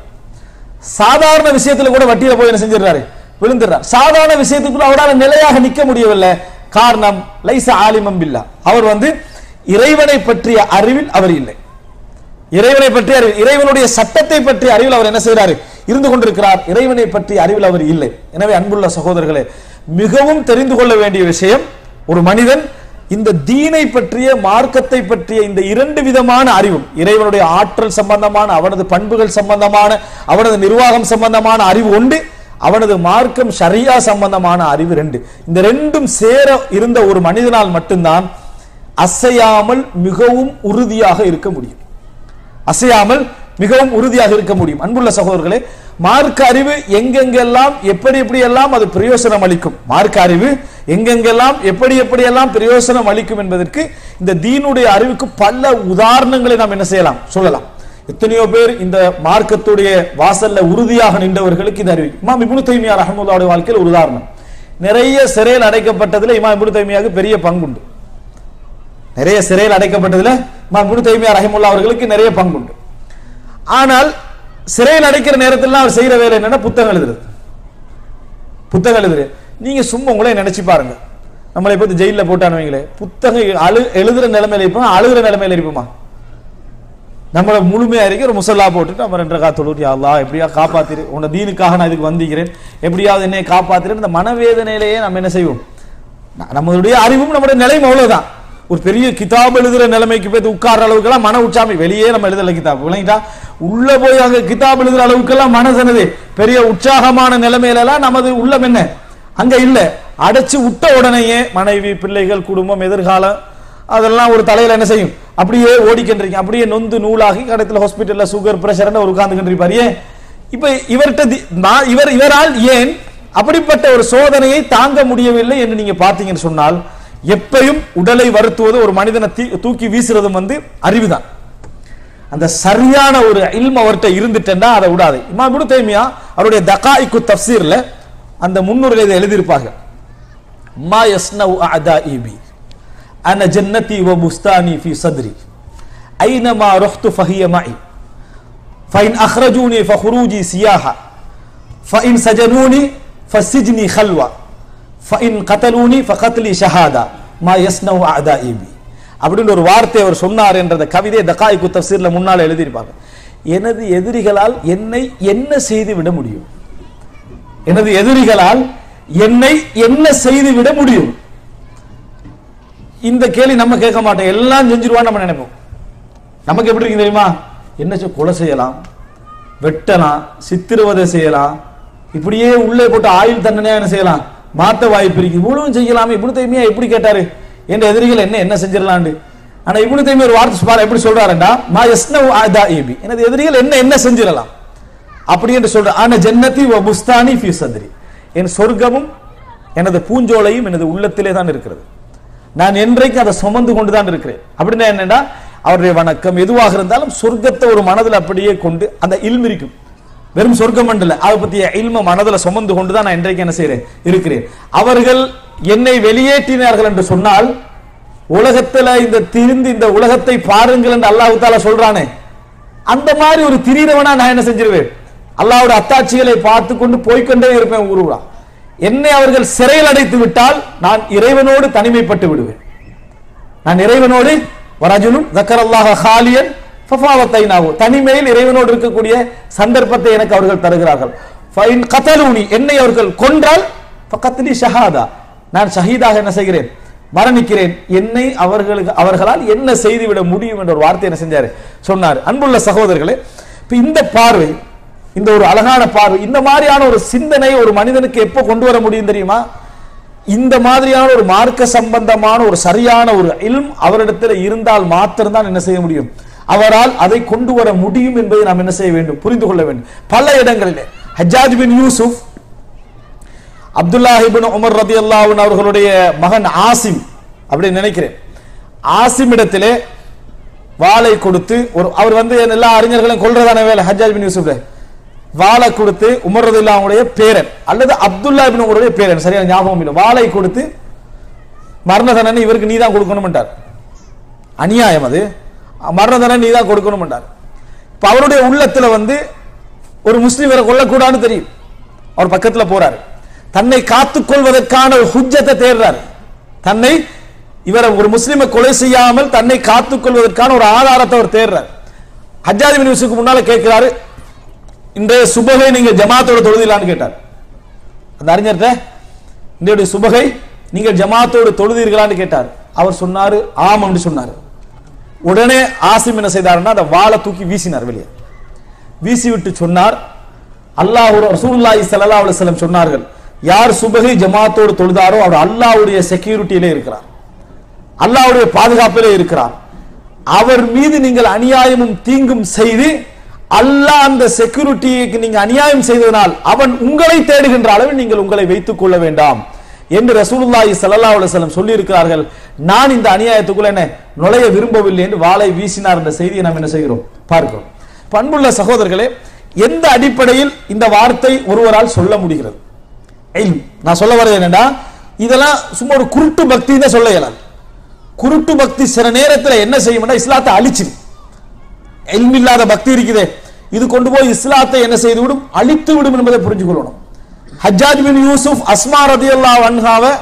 சாதாரண விஷயத்துல கூட வட்டியில போய் என்ன செஞ்சிடறாரு விழுந்துடுறார் சாதாரண விஷயத்துக்குள்ள அவரால் நிலையாக நிற்க முடியவில்லை காரணம் லைச ஆலிமம் பில்லா அவர் வந்து இறைவனை பற்றிய அறிவில் அவர் இல்லை இறைவனை பற்றிய அறிவு இறைவனுடைய சட்டத்தை பற்றிய அறிவில் அவர் என்ன செய்கிறாரு இருந்து கொண்டிருக்கிறார் இறைவனை பற்றிய அறிவில் அவர் இல்லை எனவே அன்புள்ள சகோதரர்களே மிகவும் தெரிந்து கொள்ள வேண்டிய விஷயம் ஒரு மனிதன் இந்த தீனை பற்றிய மார்க்கத்தை பற்றிய இந்த இரண்டு விதமான அறிவும் இறைவனுடைய ஆற்றல் சம்பந்தமான அவனது பண்புகள் சம்பந்தமான அவனது நிர்வாகம் சம்பந்தமான அறிவு உண்டு அவனது மார்க்கம் ஷரியா சம்பந்தமான அறிவு ரெண்டு இந்த ரெண்டும் சேர இருந்த ஒரு மனிதனால் மட்டும்தான் அசையாமல் மிகவும் உறுதியாக இருக்க முடியும் அசையாமல் மிகவும் உறுதியாக இருக்க முடியும் அன்புள்ள சகோதரர்களே மார்க்க அறிவு எங்கெங்கெல்லாம் எப்படி எப்படி எல்லாம் அது பிரயோசனம் அளிக்கும் மார்க்க அறிவு எங்கெங்கெல்லாம் எப்படி எப்படி எல்லாம் பிரயோசனம் அளிக்கும் என்பதற்கு இந்த தீனுடைய அறிவுக்கு பல உதாரணங்களை நாம் என்ன செய்யலாம் சொல்லலாம் எத்தனையோ பேர் இந்த மார்க்கத்துடைய வாசல்ல உறுதியாக நின்றவர்களுக்கு இது அறிவு இமாம் இப்னு தைமியா ரஹமுல்லாவுடைய வாழ்க்கையில் ஒரு உதாரணம் நிறைய சிறையில் அடைக்கப்பட்டதுல இமாம் இப்னு தைமியாவுக்கு பெரிய பங்குண்டு நிறைய சிறையில் அடைக்கப்பட்டதுல இமாம் இப்னு தைமியா ரஹிமுல்லா அவர்களுக்கு நிறைய பங்குண்டு ஆனால் சிறையில் அடைக்கிற நேரத்தில் அவர் செய்யற வேலை என்னன்னா புத்தகம் எழுதுறது புத்தகம் எழுதுறது நீங்க சும்மா உங்களே நினைச்சு பாருங்க நம்மளை இப்போ ஜெயிலில் போட்டானுவீங்களே புத்தகம் அழு எழுதுற நிலைமையில இருப்போமா அழுகிற நிலைமையில இருப்போமா நம்மளை முழுமையா இருக்க ஒரு முசல்லா போட்டுட்டு நம்ம ரெண்டரை காத்தொழுட்டி அல்லா எப்படியா காப்பாத்திரு உன்னை தீனுக்காக நான் இதுக்கு வந்திக்கிறேன் எப்படியாவது என்னை காப்பாத்திரு இந்த மனவேதனையிலேயே நம்ம என்ன செய்வோம் ந- நம்மளுடைய அறிவும் நம்முடைய நிலையும் அவ்வளவுதான் ஒரு பெரிய கிதாப் எழுதுற நிலைமைக்கு போய் உட்கார்ற அளவுக்கெல்லாம் மன உச்சாமி வெளியே நம்ம எழுதல கிதாப் விளங்கிட்டா உள்ள போய் அங்க கிதாப் எழுதுற அளவுக்கெல்லாம் மனசனது பெரிய உற்சாகமான நிலைமையில எல்லாம் நமது உள்ளம் என்ன அங்க இல்ல அடைச்சு விட்ட உடனேயே மனைவி பிள்ளைகள் குடும்பம் எதிர்காலம் அதெல்லாம் ஒரு தலையில என்ன செய்யும் அப்படியே ஓடிக்கின்றீங்க அப்படியே நொந்து நூலாகி கடத்துல ஹாஸ்பிட்டல்ல சுகர் பிரஷர் ஒரு உட்கார்ந்துக்கிட்டு ஏன் இப்ப இவர்கிட்ட தி- நான் இவர் இவரால் ஏன் அப்படிப்பட்ட ஒரு சோதனையை தாங்க முடியவில்லை என்று நீங்க பார்த்தீங்கன்னு சொன்னால் எப்பயும் உடலை வருத்துவது ஒரு மனிதனை தீ- தூக்கி வீசுறதும் வந்து அறிவுதான் அந்த சரியான ஒரு இல்ம அவர்கிட்ட இருந்துட்டேன்னா அதை விடாது இமாம் இப்னு தைமியா அவருடைய தகாயிக்கு தஃப்சீர்ல அந்த முன்னுரையில் இதை எழுதியிருப்பாங்க மா யஸ்னவு அஅதாஇ பி அன ஜன்னதி வ புஸ்தானி ஃபி சத்ரி ஐனமா ரஹ்து ஃபஹிய மஇ فإن أخرجوني فخروجي سياحة فإن سجنوني فسجني خلوة فإن قتلوني فقتلي شهادة ما يصنع أعدائي بي அப்படின்னு ஒரு வார்த்தை அவர் சொன்னார் என்ற கவிதை தகாய்க்கு தப்சீர்ல முன்னால் எழுதியிருப்பாங்க எனது எதிரிகளால் என்னை என்ன செய்து விட முடியும் எனது எதிரிகளால் என்னை என்ன செய்து விட முடியும் இந்த கேள்வி நம்ம கேட்க மாட்டோம் எல்லாம் செஞ்சிருவான்னு நம்ம நினைப்போம் நமக்கு எப்படி இருக்கு தெரியுமா என்ன செய்- கொலை செய்யலாம் வெட்டலாம் சித்திரவதை செய்யலாம் இப்படியே உள்ளே போட்டு ஆயுள் தண்டனையா என்ன செய்யலாம் மாத்த வாய்ப்பு இருக்கு இவ்வளவும் செய்யலாமே இவ்வளவு தைமையா எப்படி கேட்டாரு என் எதிரிகள் என்ன என்ன செஞ்சிடலாண்டு ஆனா இவ்வளவு தைமையா ஒரு வார்த்தை பாரு எப்படி சொல்றாருண்டா மா யஸ்னவு ஆதா ஏபி எனது எதிரிகள் என்ன என்ன செஞ்சிடலாம் அப்படி என்று சொல்ற ஆனா ஜன்னதி வ புஸ்தானி ஃபி சத்ரி என் சொர்க்கமும் எனது பூஞ்சோலையும் எனது உள்ளத்திலே தான் இருக்கிறது நான் என்றைக்கு அதை சுமந்து கொண்டு தான் இருக்கிறேன் அப்படின்னா என்னன்னா அவருடைய வணக்கம் எதுவாக இருந்தாலும் சொர்க்கத்தை ஒரு மனதில் அப்படியே கொண்டு அந்த இல்ம் இருக்கும் வெறும் சொர்க்கம் மண்டல அதை பற்றிய இல்ம மனதில் சுமந்து கொண்டு தான் நான் இன்றைக்கு என்ன செய்கிறேன் இருக்கிறேன் அவர்கள் என்னை வெளியேற்றினார்கள் என்று சொன்னால் உலகத்துல இந்த திரிந்து இந்த உலகத்தை பாருங்கள் என்று அல்லாஹ் தாலா சொல்றானே அந்த மாதிரி ஒரு திரீரவனா நான் என்ன செஞ்சிருவேன் அல்லாஹ்வுடைய அத்தாட்சிகளை பார்த்து கொண்டு போய்க்கொண்டே இருப்பேன் ஊருவா என்னை அவர்கள் சிறையில் அடைத்து விட்டால் நான் இறைவனோடு தனிமைப்பட்டு விடுவேன் நான் இறைவனோடு வரஜுனும் ஜக்கரல்லாஹ ஹாலியன் ஃபஃபாவத்தைனாவு தனிமையில் இறைவனோடு இருக்கக்கூடிய சந்தர்ப்பத்தை எனக்கு அவர்கள் தருகிறார்கள் ஃபைன் கதலூனி என்னை அவர்கள் கொன்றால் ஃபகத்லி ஷஹாதா நான் ஷஹீதாக என்ன செய்கிறேன் மரணிக்கிறேன் என்னை அவர்களுக்கு அவர்களால் என்ன செய்துவிட முடியும் என்ற ஒரு வார்த்தை என்ன செஞ்சாரு சொன்னார் அன்புள்ள சகோதரர்களே இப்ப இந்த பார்வை இந்த ஒரு அழகான பார்வை இந்த மாதிரியான ஒரு சிந்தனை ஒரு மனிதனுக்கு எப்போ கொண்டு வர முடியும் தெரியுமா இந்த மாதிரியான ஒரு மார்க்க சம்பந்தமான ஒரு சரியான ஒரு இல்ம் அவரிடத்தில் இருந்தால் மாத்திரம்தான் என்ன செய்ய முடியும் அவரால் அதை கொண்டு வர முடியும் என்பதை நாம் என்ன செய்ய வேண்டும் புரிந்து கொள்ள வேண்டும் பல இடங்களிலே Hajjaj bin Yusuf Abdullah ibn Umar ரதியல்லாஹு அன்ஹு அவர்களுடைய மகன் ஆசிம் அப்படி நினைக்கிறேன் ஆசிம் இடத்திலே வாளை கொடுத்து ஒரு அவர் வந்து எல்லா அறிஞர்களையும் கொல்றதான வேலை ஹஜ்ஜாஜ் பின் யூசுப் வாளை கொடுத்து உமர் ரதியல்லாஹுடைய பேரன் அல்லது அப்துல்லா இப்னு உமருடைய பேரன் சரியா ஞாபகம் இல்லை வாளை கொடுத்து மரண தண்டனை இவருக்கு நீ தான் கொடுக்கணும்ட்டார் அநியாயம் அது மரண தண்டனை நீ தான் கொடுக்கணும்ட்டார் இப்ப அவருடைய உள்ளத்துல வந்து ஒரு முஸ்லீம் இவரை கொல்லக்கூடாதுன்னு தெரியும் அவர் பக்கத்துல போறாரு தன்னை காத்துக் கொள்வதற்கான ஒரு ஹுஜ்ஜத்தை தேடுறாரு தன்னை இவரை ஒரு முஸ்லிமை கொலை செய்யாமல் தன்னை காத்துக் கொள்வதற்கான ஒரு ஆதாரத்தை அவர் தேடுறார் ஹஜ்ஜாஜ் பின் யூசுஃப்க்கு முன்னால கேட்கிறாரு இன்றைய சுபகை நீங்க ஜமாத்தோட தொழுதீங்களான்னு கேட்டார் அந்த அறிஞர்கிட்ட இன்றைய சுபகை நீங்கள் ஜமாத்தோடு தொழுதீர்களான்னு கேட்டார் அவர் சொன்னாரு ஆமாம்னு சொன்னார் உடனே ஆசிம் என்ன செய்தாருன்னா அந்த வாளை தூக்கி வீசினார் வெளியே வீசி விட்டு சொன்னார் அல்லாஹ் ரசூலுல்லாஹி ஸல்லல்லாஹு அலைஹி வஸல்லம் சொன்னார்கள் யார் சுபகை ஜமாத்தோடு தொழுதாரோ அவர் அல்லாஹ்வுடைய செக்யூரிட்டியிலே இருக்கிறார் அல்லாஹ்வுடைய பாதுகாப்பிலே இருக்கிறார் அவர் மீது நீங்கள் அநியாயமும் தீங்கும் செய்து அல்லாஹ் அந்த செக்யூரிட்டிக்கு நீங்க அநியாயம் செய்ததனால் அவன் உங்களை தேடுகின்ற அளவில் நீங்கள் உங்களை வைத்துக் கொள்ள வேண்டாம் என்று ரசூலுல்லாஹி ஸல்லல்லாஹு அலைஹி வஸல்லம் சொல்லி இருக்கிறார்கள் நான் இந்த அநியாயத்துக்குள்ள என்ன நுழைய விரும்பவில்லை என்று வாளை வீசினார் என்ற செய்தியை நாம் என்ன செய்கிறோம் பார்க்கிறோம் பண்புள்ள சகோதரர்களே எந்த அடிப்படையில் இந்த வார்த்தை ஒருவரால் சொல்ல முடிகிறது இல்ம். நான் சொல்ல வரது என்னன்னா இதெல்லாம் சும்மா ஒரு குருட்டு பக்தி தான் சொல்ல இயலாது குருட்டு பக்தி சில நேரத்தில் என்ன செய்யும்னா இஸ்லாத்தை அழிச்சிடும் இல்ம் இல்லாத பக்தி இருக்குதே இது கொண்டு போய் இஸ்லாத்தை என்ன செய்து விடும் அழித்து விடும் என்பதை புரிஞ்சு கொள்ளணும் ஹஜ்ஜாஜ் பின் யூசுப் அஸ்மா ரதியல்லாஹு அன்ஹாவை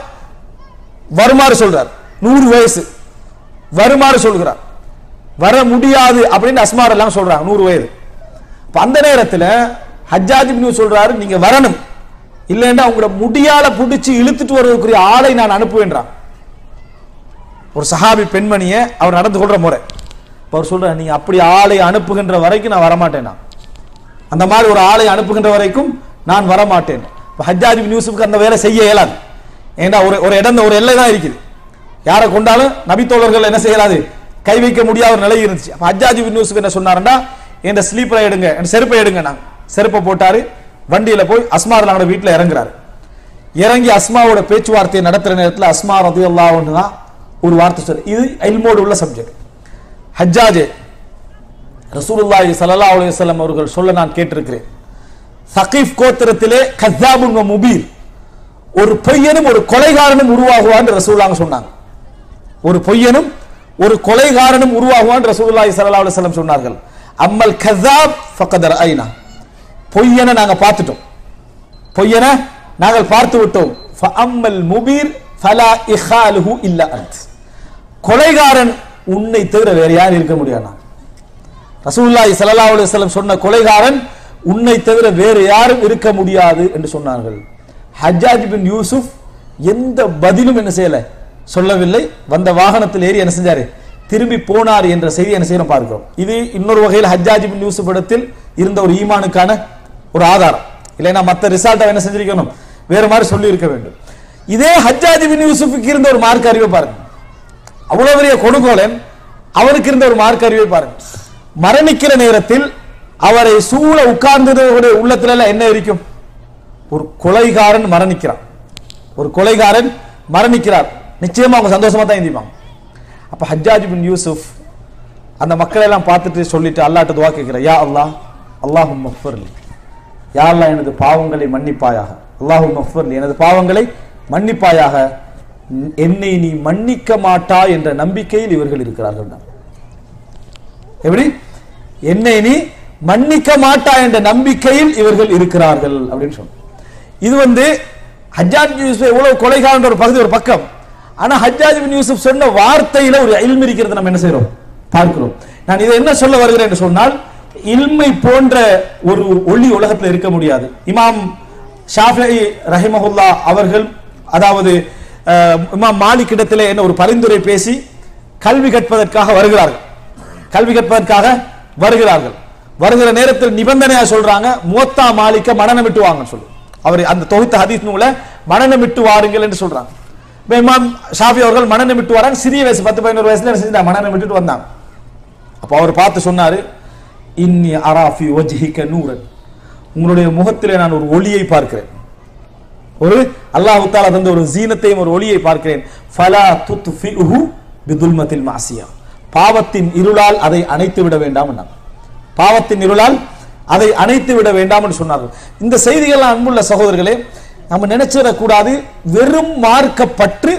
வருமாறு சொல்றார் நூறு வயசு வருமாறு சொல்கிறார் வர முடியாது அப்படின்னு அஸ்மார் எல்லாம் சொல்றாங்க நூறு வயது அப்ப அந்த நேரத்தில் ஹஜ்ஜாஜ் பின் யூசுப் சொல்றாரு நீங்க வரணும் இல்லைன்னா உங்களோட முடியால பிடிச்சி இழுத்துட்டு வருவதற்குரிய ஆளை நான் அனுப்புவேன்றான் ஒரு சஹாபி பெண்மணியை அவர் நடந்து கொள்ற முறை இப்ப அவர் சொல்றாரு நீங்க அப்படி ஆளை அனுப்புகின்ற வரைக்கும் நான் வரமாட்டேன் நான் அந்த மாதிரி ஒரு ஆளை அனுப்புகின்ற வரைக்கும் நான் வரமாட்டேன் இப்ப ஹஜ்ஜாஜ் பின் யூசுஃப்க்கு அந்த வேலை செய்ய இயலாது ஏண்டா ஒரு ஒரு இடம் ஒரு எல்லை தான் இருக்குது யாரை கொண்டாலும் நபித்தோழர்கள் என்ன செய்யலாது கை வைக்க முடியாத ஒரு நிலை இருந்துச்சு அப்ப ஹஜ்ஜாஜ் பின் யூசுப் என்ன சொன்னாருன்னா என் ஸ்லீப்பரை எடுங்க என் செருப்பை எடுங்க நான் செருப்பை போட்டாரு வண்டியில போய் அஸ்மா நாங்களோட வீட்டில் இறங்குறாரு இறங்கி அஸ்மாவோட பேச்சுவார்த்தையை நடத்துற நேரத்தில் அஸ்மா ரதியல்லாஹு அன்ஹா ஒரு வார்த்தை சொல்லு இது இல்மோடு உள்ள சப்ஜெக்ட் ஹஜ்ஜாஜே ரசூலுல்லாஹி ஸல்லல்லாஹு அலைஹி வஸல்லம் அவர்கள் சொல்ல நான் கேட்டிருக்கிறேன் சகீஃப் கோத்திரத்திலே கஸ்ஸாபுன் வ முபீர் ஒரு பொய்யனும் ஒரு கொலைகாரனும் உருவாகுவான்னு ரசூலுல்லாஹ் சொன்னாங்க ஒரு பொய்யனும் ஒரு கொலைகாரனும் உருவாகுவான் ரசூலுல்லாஹி ஸல்லல்லாஹு அலைஹி வஸல்லம் சொன்னார்கள் அம்மல் கஸாப் ஃபக்கத் ரஅய்னா பொய்யனை நாங்க பார்த்துட்டோம் பொய்யனை நாங்கள் பார்த்து விட்டோம் ஃபஅம்மல் முபீர் ஃபலா இஹாலுஹு இல்லா அன்த் கொலைகாரன் உன்னை தவிர வேற யாரும் இருக்க முடியாது ரசூலுல்லாஹி ஸல்லல்லாஹு அலைஹி வஸல்லம் சொன்ன கொலைகாரன் உன்னை தவிர வேறு யாரும் இருக்க முடியாது என்று சொன்னார்கள் ஹஜ்ஜாஜ் பின் யூசுப் எந்த பதிலும் என்ன செய்யல சொல்லவில்லை வந்த வாகனத்தில் ஏறி என்ன செஞ்சாரு திரும்பி போனார் என்ற செய்தி என்ன செய்யணும் பார்க்கிறோம் இது இன்னொரு வகையில் ஹஜ்ஜாஜ் பின் யூசுப் இடத்தில் இருந்த ஒரு ஈமானுக்கான ஒரு ஆதாரம் இல்லைன்னா மற்ற ரிசல்ட்டை என்ன செஞ்சிருக்கணும் வேற மாதிரி சொல்லி இருக்க வேண்டும் இதே ஹஜ்ஜாஜ் பின் யூசுஃபுக்கு இருந்த ஒரு மார்க் அறிவை பாருங்க அவ்வளவு பெரிய கொடுங்கோலன் அவருக்கு இருந்த ஒரு மார்க் அறிவை பாருங்க மரணிக்கிற நேரத்தில் அவரை சூழ உட்கார்ந்தவருடைய உள்ளத்துல எல்லாம் என்ன இருக்கும் ஒரு கொலைகாரன் மரணிக்கிறான் ஒரு கொலைகாரன் மரணிக்கிறார் நிச்சயமா அவங்க சந்தோஷமா தான் இருந்திப்பாங்க அப்ப ஹஜ்ஜாஜ் பின் யூசுப் அந்த மக்களை எல்லாம் பார்த்துட்டு சொல்லிட்டு அல்லாட்ட துவா கேட்கிற யா அல்லாஹ் அல்லாஹும் மஃபர்லி யா அல்லாஹ் எனது பாவங்களை மன்னிப்பாயாக அல்லாஹும் மஃபர்லி எனது பாவங்களை மன்னிப்பாயாக என்னை நீ மன்னிக்க மாட்டா என்ற நம்பிக்கையில் இவர்கள் இருக்கிறார்கள் தான் எப்படி என்னை நீ மன்னிக்க மாட்டா என்ற நம்பிக்கையில் இவர்கள் இருக்கிறார்கள் அப்படின்னு சொன்ன இது வந்து ஹஜ்ஜாஜ் பின் யூசுப் எவ்வளவு கொலைகாரன்ற ஒரு பகுதி ஒரு பக்கம் ஆனா ஹஜ்ஜாஜ் பின் யூசுப் சொன்ன வார்த்தையில ஒரு இல்மு இருக்கிறது நம்ம என்ன செய்றோம் பார்க்கிறோம் நான் இதை என்ன சொல்ல வருகிறேன் என்று சொன்னால் இல்மை போன்ற ஒரு ஒளி உலகத்தில் இருக்க முடியாது இமாம் ஷாஃபி ரஹிமஹுல்லா அவர்கள் அதாவது அஹ், இமாம் மாலிக் இடத்திலே என்ன ஒரு பரிந்துரை பேசி கல்வி கற்பதற்காக வருகிறார்கள் கல்வி கற்பதற்காக வருகிறார்கள் வருகிற நேரத்தில் நிபந்தனையா சொல்றாங்க மூத்தா மாலிக்க மனநம் விட்டு வாங்கன்னு சொல்லு அவர் அந்த தொகுத்த ஹதீஸ் நூல மனநம் விட்டு வாருங்கள் என்று சொல்றாங்க இப்ப இமாம் ஷாஃபி அவர்கள் மனநம் விட்டு வராங்க சிறிய வயசு பத்து பதினோரு வயசுல என்ன செஞ்சாங்க மனநம் விட்டுட்டு வந்தாங்க அப்ப அவர் பார்த்து சொன்னாரு இன்னி அராஃபி வஜ்ஹிக நூரன் உங்களுடைய முகத்திலே நான் ஒரு ஒளியை பார்க்கிறேன் ஒரு அல்லாஹ் தாலா தந்த ஒரு ஜீனத்தையும் ஒரு ஒளியை பார்க்கிறேன் ஃபலா துத்ஃபிஹு பிதுல்மத்தில் மாசியா பாவத்தின் இருளால் அதை அணைத்து விட வேண்டாம் என்றாங்க பாவத்தின் இருளால் அதை அணைத்து விட வேண்டாம் என்று சொன்னார்கள் இந்த செய்திகள் அன்புள்ள சகோதரர்களே நம்ம நினைச்சிடக் கூடாது வெறும் மார்க்கப்பற்று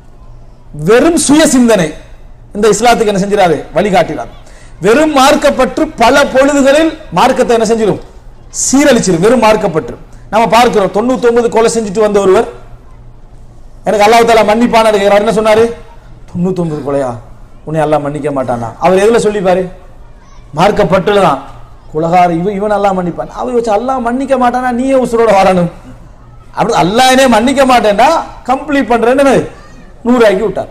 வெறும் சுய சிந்தனை இந்த இஸ்லாத்துக்கு என்ன செஞ்சிடாரு வழிகாட்டினார் வெறும் மார்க்கப்பற்று பல பொழுதுகளில் மார்க்கத்தை என்ன செஞ்சிடும் சீரழிச்சிடும் வெறும் மார்க்கப்பற்று நம்ம பார்க்கிறோம் தொண்ணூத்தி ஒன்பது கொலை செஞ்சுட்டு வந்த ஒருவர் எனக்கு அல்லாஹ் தாலா மன்னிப்பான கேட்கிறார் என்ன சொன்னாரு தொண்ணூத்தி ஒன்பது கொலையா உன்னை அல்லாஹ் மன்னிக்க மாட்டானா அவர் எதுல சொல்லிப்பாரு மார்க்கப்பட்டுல தான் குலகார இவன் இவன் அல்லாஹ் மன்னிப்பான் அவர் வச்சு அல்லாஹ் மன்னிக்க மாட்டானா நீயே உசுரோட வாழணும் அப்படி அல்லாஹ்னே மன்னிக்க மாட்டேன்டா கம்ப்ளீட் பண்றேன்னு நூறு ஆக்கி விட்டார்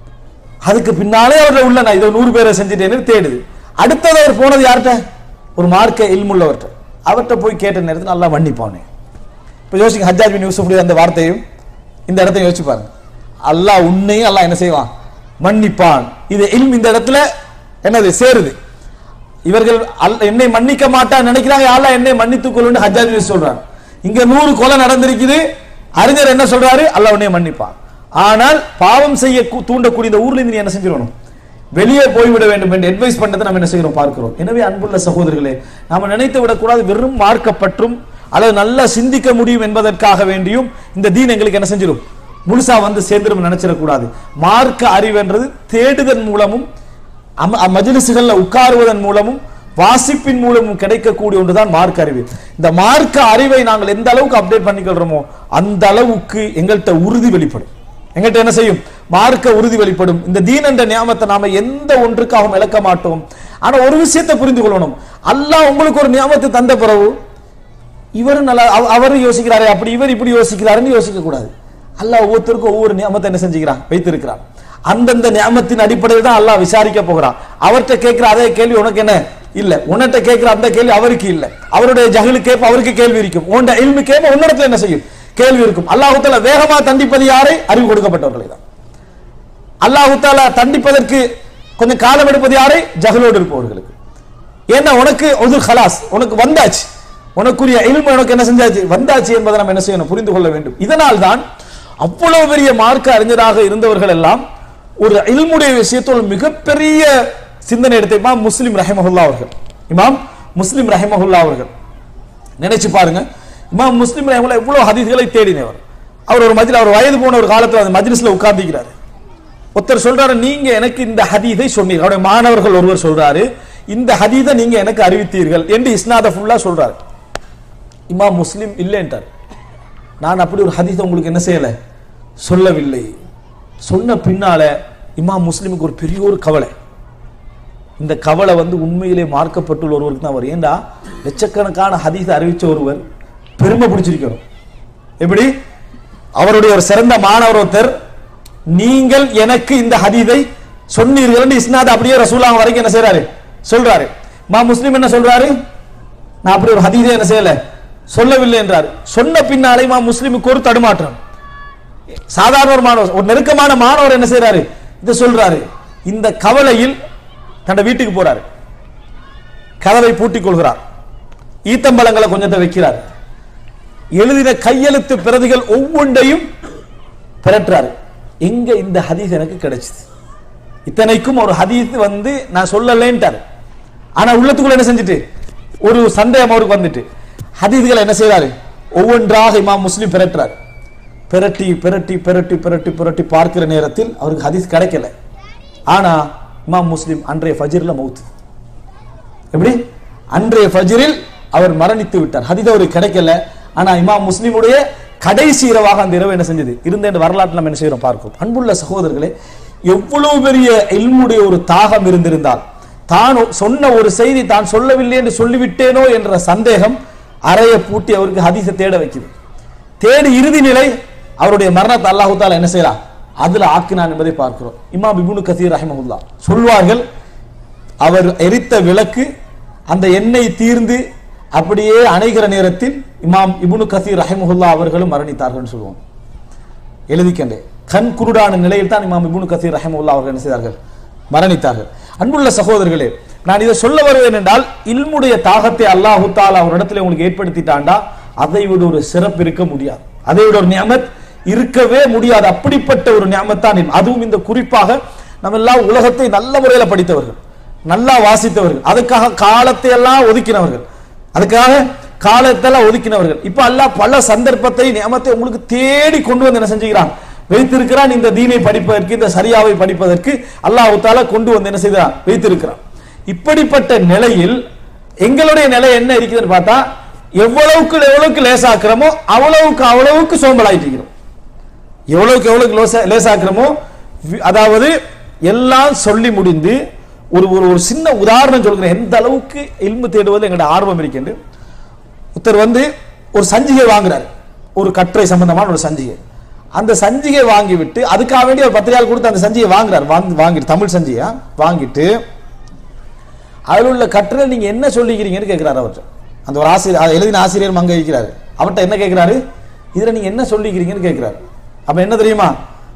அதுக்கு பின்னாலே அவர்ல உள்ள நான் இதை நூறு பேரை செஞ்சுட்டேன்னு தேடுது அடுத்தது அவர் போனது யார்கிட்ட ஒரு மார்க்க இல்முள்ளவர்கிட்ட அவர்கிட்ட போய் கேட்ட நேரத்தில் நல்லா மன்னிப்பானே இப்போ யோசிங்க ஹஜ்ஜாஜ் பின் யூசுஃபுடைய அந்த வார்த்தையும் இந்த இடத்தையும் யோசிச்சு பாருங்க அல்லாஹ் உன்னையும் அல்லாஹ் என்ன செய்வான் மன்னிப்பான் இது இல்ம் இந்த இடத்துல என்னது சேருது இவர்கள் அல்- என்னை மன்னிக்க மாட்டான் நினைக்கிறாங்க அல்லாஹ் என்னை மன்னித்துக் கொள்ளுன்னு ஹஜ்ஜாஜ் பின் சொல்றாங்க இங்க நூறு கொலை நடந்திருக்குது அறிஞர் என்ன சொல்றாரு அல்லாஹ் உன்னை மன்னிப்பான் ஆனால் பாவம் செய்ய கூ- தூண்டக்கூடிய இந்த ஊர்ல இருந்து நீ என்ன செஞ்சிடணும் வெளியே போய்விட வேண்டும் என்று அட்வைஸ் பண்ணதை நம்ம என்ன செய்கிறோம் பார்க்கிறோம் எனவே அன்புள்ள சகோதரர்களே நாம நினைத்து விடக்கூடாது வெறும் மார்க்கப்பற்றும் அல்லது நல்லா சிந்திக்க முடியும் என்பதற்காக வேண்டியும் இந்த தீன் எங்களுக்கு என்ன செஞ்சிடும் முழுசா வந்து சேர்ந்துடும் நினைச்சிடக்கூடாது மார்க்க அறிவுன்றது தேடுதன் மூலமும் அம- அ- மஜ்லிஸுகள்ல உட்காருவதன் மூலமும் வாசிப்பின் மூலமும் கிடைக்கக்கூடிய ஒன்றுதான் மார்க்க அறிவு இந்த மார்க்க அறிவை நாங்கள் எந்த அளவுக்கு அப்டேட் பண்ணிக்கொள்றோமோ அந்த அளவுக்கு எங்கள்கிட்ட உறுதி வெளிப்படும் எங்கள்கிட்ட என்ன செய்யும் மார்க்க உறுதி வெளிப்படும் இந்த தீன் என்ற நியாமத்தை நாம எந்த ஒன்றுக்காகவும் இழக்க மாட்டோம் ஆனா ஒரு விஷயத்தை புரிந்து கொள்ளணும் அல்லாஹ் உங்களுக்கு ஒரு நியாமத்தை தந்த பிறகு இவரும் நல்லா அவ- அவரும் யோசிக்கிறாரே அப்படி இவர் இப்படி யோசிக்கிறாருன்னு யோசிக்க கூடாது அல்லாஹ் ஒவ்வொருத்தருக்கும் ஒவ்வொரு நியமத்தை என்ன செஞ்சுக்கிறான் வைத்திருக்கிறான் அந்தந்த நியமத்தின் அடிப்படையில் தான் அல்லாஹ் விசாரிக்க போகிறான் அவர்கிட்ட கேட்கிற அதே கேள்வி உனக்கு என்ன இல்ல உன்கிட்ட கேட்கிற அந்த கேள்வி அவருக்கு இல்ல அவருடைய ஜஹலு கேட்ப அவருக்கு கேள்வி இருக்கும் உன்ட இல்மு கேட்ப உன்னிடத்துல என்ன செய்யும் கேள்வி இருக்கும் அல்லாஹு தாலா வேகமா தண்டிப்பது யாரை அறிவு கொடுக்கப்பட்டவர்களை தான் அல்லாஹு தாலா தண்டிப்பதற்கு கொஞ்சம் காலம் எடுப்பது யாரை ஜஹலோடு இருப்பவர்களுக்கு ஏன்னா உனக்கு ஒரு ஹலாஸ் உனக்கு வந்தாச்சு உனக்குரிய இல்மு உனக்கு என்ன செஞ்சாச்சு வந்தாச்சு என்பதை நம்ம என்ன செய்யணும் புரிந்து கொள்ள வேண்டும் இதனால் தான் அவ்வளவு பெரிய மார்க்க அறிஞராக இருந்தவர்கள் எல்லாம் ஒரு இல்முடைய விஷயத்தோடு மிகப்பெரிய சிந்தனை எடுத்த இமாம் முஸ்லிம் ரஹிமஹுல்லா அவர்கள் இமாம் முஸ்லிம் ரஹிமஹுல்லா அவர்கள் நினைச்சு பாருங்க இமாம் முஸ்லிம் ரஹிமஹுல்லா எவ்வளவு ஹதீஸ்களை தேடினவர் அவர் ஒரு மஜ்லிஸ் அவர் வயது போன ஒரு காலத்துல அந்த மஜ்லிஸ்ல உட்கார்ந்திருக்கிறாரு ஒருத்தர் சொல்றாரு நீங்க எனக்கு இந்த ஹதீதை சொன்னீங்க அவருடைய மாணவர்கள் ஒருவர் சொல்றாரு இந்த ஹதீதை நீங்க எனக்கு அறிவித்தீர்கள் என்று இஸ்னாத ஃபுல்லா சொல்றாரு இமாம் முஸ்லிம் இல்லைன்றார் நான் அப்படி ஒரு ஹதீஸை உங்களுக்கு என்ன செய்யல சொல்லவில்லை சொன்ன பின்னால இமாம் முஸ்லிமுக்கு ஒரு பெரிய ஒரு கவலை இந்த கவலை வந்து உண்மையிலே மார்க்கப்பட்டுள்ள ஒருவருக்கு தான் வரும் ஏண்டா லட்சக்கணக்கான ஹதீஸை அறிவிச்ச ஒருவர் பெருமை பிடிச்சிருக்கணும் எப்படி அவருடைய ஒரு சிறந்த மாணவர் ஒருத்தர் நீங்கள் எனக்கு இந்த ஹதீதை சொன்னீர்கள் இஸ்னாத் அப்படியே ரசூலா வரைக்கும் என்ன செய்றாரு சொல்றாரு மா முஸ்லிம் என்ன சொல்றாரு நான் அப்படி ஒரு ஹதீதை என்ன செய்யல சொல்லவில்லை என்றார் சொன்ன பின்னாலே மா முஸ்லிமுக்கு ஒரு தடுமாற்றம் சாதாரண ஒரு மாணவர் ஒரு நெருக்கமான மாணவர் என்ன செய்றாரு இதை சொல்றாரு இந்த கவலையில் தன்னை வீட்டுக்கு போறாரு கதவை பூட்டிக் கொள்கிறார் ஈத்தம்பழங்களை கொஞ்சத்தை வைக்கிறார் எழுதின கையெழுத்து பிரதிகள் ஒவ்வொன்றையும் பிரட்டுறாரு எங்க இந்த ஹதீஸ் எனக்கு கிடைச்சது இத்தனைக்கும் ஒரு ஹதீஸ் வந்து நான் சொல்லலேன்ட்டாரு ஆனா உள்ளத்துக்குள்ள என்ன செஞ்சுட்டு ஒரு சந்தேகம் அவருக்கு வந்துட்டு ஹதீஸ்களை என்ன செய்றாரு ஒவ்வொன்றாக இமாம் முஸ்லிம் பிரட்டுறாரு பிரட்டி பிரட்டி பிரட்டி பிரட்டி பிரட்டி பார்க்கிற நேரத்தில் அவருக்கு ஹதீஸ் கிடைக்கல ஆனா இமாம் முஸ்லிம் அன்றைய ஃபஜ்ர்ல மௌத் எப்படி அன்றைய ஃபஜ்ரில் அவர் மரணித்து விட்டார் ஹதீஸ் அவருக்கு கிடைக்கல ஆனா இமாம் முஸ்லிமுடைய கடைசி இரவாக அந்த இரவு என்ன செஞ்சது இருந்த இந்த வரலாற்றில் நம்ம என்ன செய்யறோம் பார்க்கிறோம் அன்புள்ள சகோதரர்களே எவ்வளவு பெரிய இல்முடைய ஒரு தாகம் இருந்திருந்தால் தான் சொன்ன ஒரு செய்தி தான் சொல்லவில்லை என்று சொல்லிவிட்டேனோ என்ற சந்தேகம் அறைய பூட்டி அவருக்கு ஹதீஸை தேட வைக்குது தேடி இறுதி நிலை அவருடைய மரணத்தை அல்லாஹு தாலா என்ன செய்யலாம் அதுல ஆக்கினான் என்பதை பார்க்கிறோம் இமாம் இப்னு கசீர் ரஹிமஹுல்லா சொல்வார்கள் அவர் எரித்த விளக்கு அந்த எண்ணெய் தீர்ந்து அப்படியே அணைகிற நேரத்தில் இமாம் இப்னு கசீர் ரஹிமஹுல்லா அவர்களும் மரணித்தார்கள் சொல்லுவோம் எழுதிக்கண்டே கண் குருடான நிலையில் தான் இமாம் இப்னு கசீர் ரஹிமஹுல்லா அவர்கள் என்ன செய்தார்கள் மரணித்தார்கள் அன்புள்ள சகோதரர்களே நான் இதை சொல்ல வருவேன் என்றால் இல்முடைய தாகத்தை அல்லாஹு தாலா ஒரு இடத்துல உங்களுக்கு ஏற்படுத்திட்டாண்டா அதை விட ஒரு சிறப்பு இருக்க முடியாது அதை விட ஒரு நியமத் இருக்கவே முடியாது அப்படிப்பட்ட ஒரு நியமத்தான் இல்ம். அதுவும் இந்த குறிப்பாக நம்ம எல்லாம் உலகத்தை நல்ல முறையில படித்தவர்கள் நல்லா வாசித்தவர்கள் அதுக்காக காலத்தை எல்லாம் ஒதுக்கினவர்கள் அதுக்காக காலத்தெல்லாம் ஒதுக்கினவர்கள் இப்ப அல்லாஹ் பல சந்தர்ப்பத்தை நியமத்தை உங்களுக்கு தேடி கொண்டு வந்து என்ன செஞ்சுக்கிறான் வைத்திருக்கிறான் இந்த தீனை படிப்பதற்கு இந்த சரியாவை படிப்பதற்கு அல்லாஹ் தாலா கொண்டு வந்து என்ன செய்தான் வைத்திருக்கிறான் இப்படிப்பட்ட நிலையில் எங்களுடைய நிலை என்ன இருக்குதுன்னு பார்த்தா எவ்வளவுக்கு எவ்வளவுக்கு லேசாக்குறோமோ அவ்வளவுக்கு அவ்வளவுக்கு சோம்பலாயிட்டு இருக்கிறோம் எவ்வளவுக்கு எவ்வளவுக்கு லேசா- லேசாக்குறோமோ வி- அதாவது எல்லாம் சொல்லி முடிந்து ஒரு ஒரு ஒரு சின்ன உதாரணம் சொல்கிறேன் எந்த அளவுக்கு இல்மு தேடுவது எங்களுடைய ஆர்வம் இருக்கின்ற ஒருத்தர் வந்து ஒரு சஞ்சிகை வாங்குறாரு ஒரு கட்டுரை சம்பந்தமான ஒரு சஞ்சிகை அந்த சஞ்சிகை வாங்கிவிட்டு அதுக்காக வேண்டி ஒரு பத்திரிகையால் கொடுத்து அந்த சஞ்சிகை வாங்குறாரு வாங்கி வாங்கிட்டு தமிழ் சஞ்சிகை வாங்கிட்டு அதில் உள்ள கட்டுரை நீங்க என்ன சொல்லிக்கிறீங்கன்னு கேட்கிறாரு அவர்கிட்ட அந்த ஒரு ஆசிரியர் அதை எழுதின ஆசிரியர் அங்க இருக்கிறாரு அவர்கிட்ட என்ன கேட்கிறாரு இதுல நீங்க என்ன சொல்லிக்கிறீங்கன்னு கேட்கிறாரு அப்ப என்ன தெரியுமா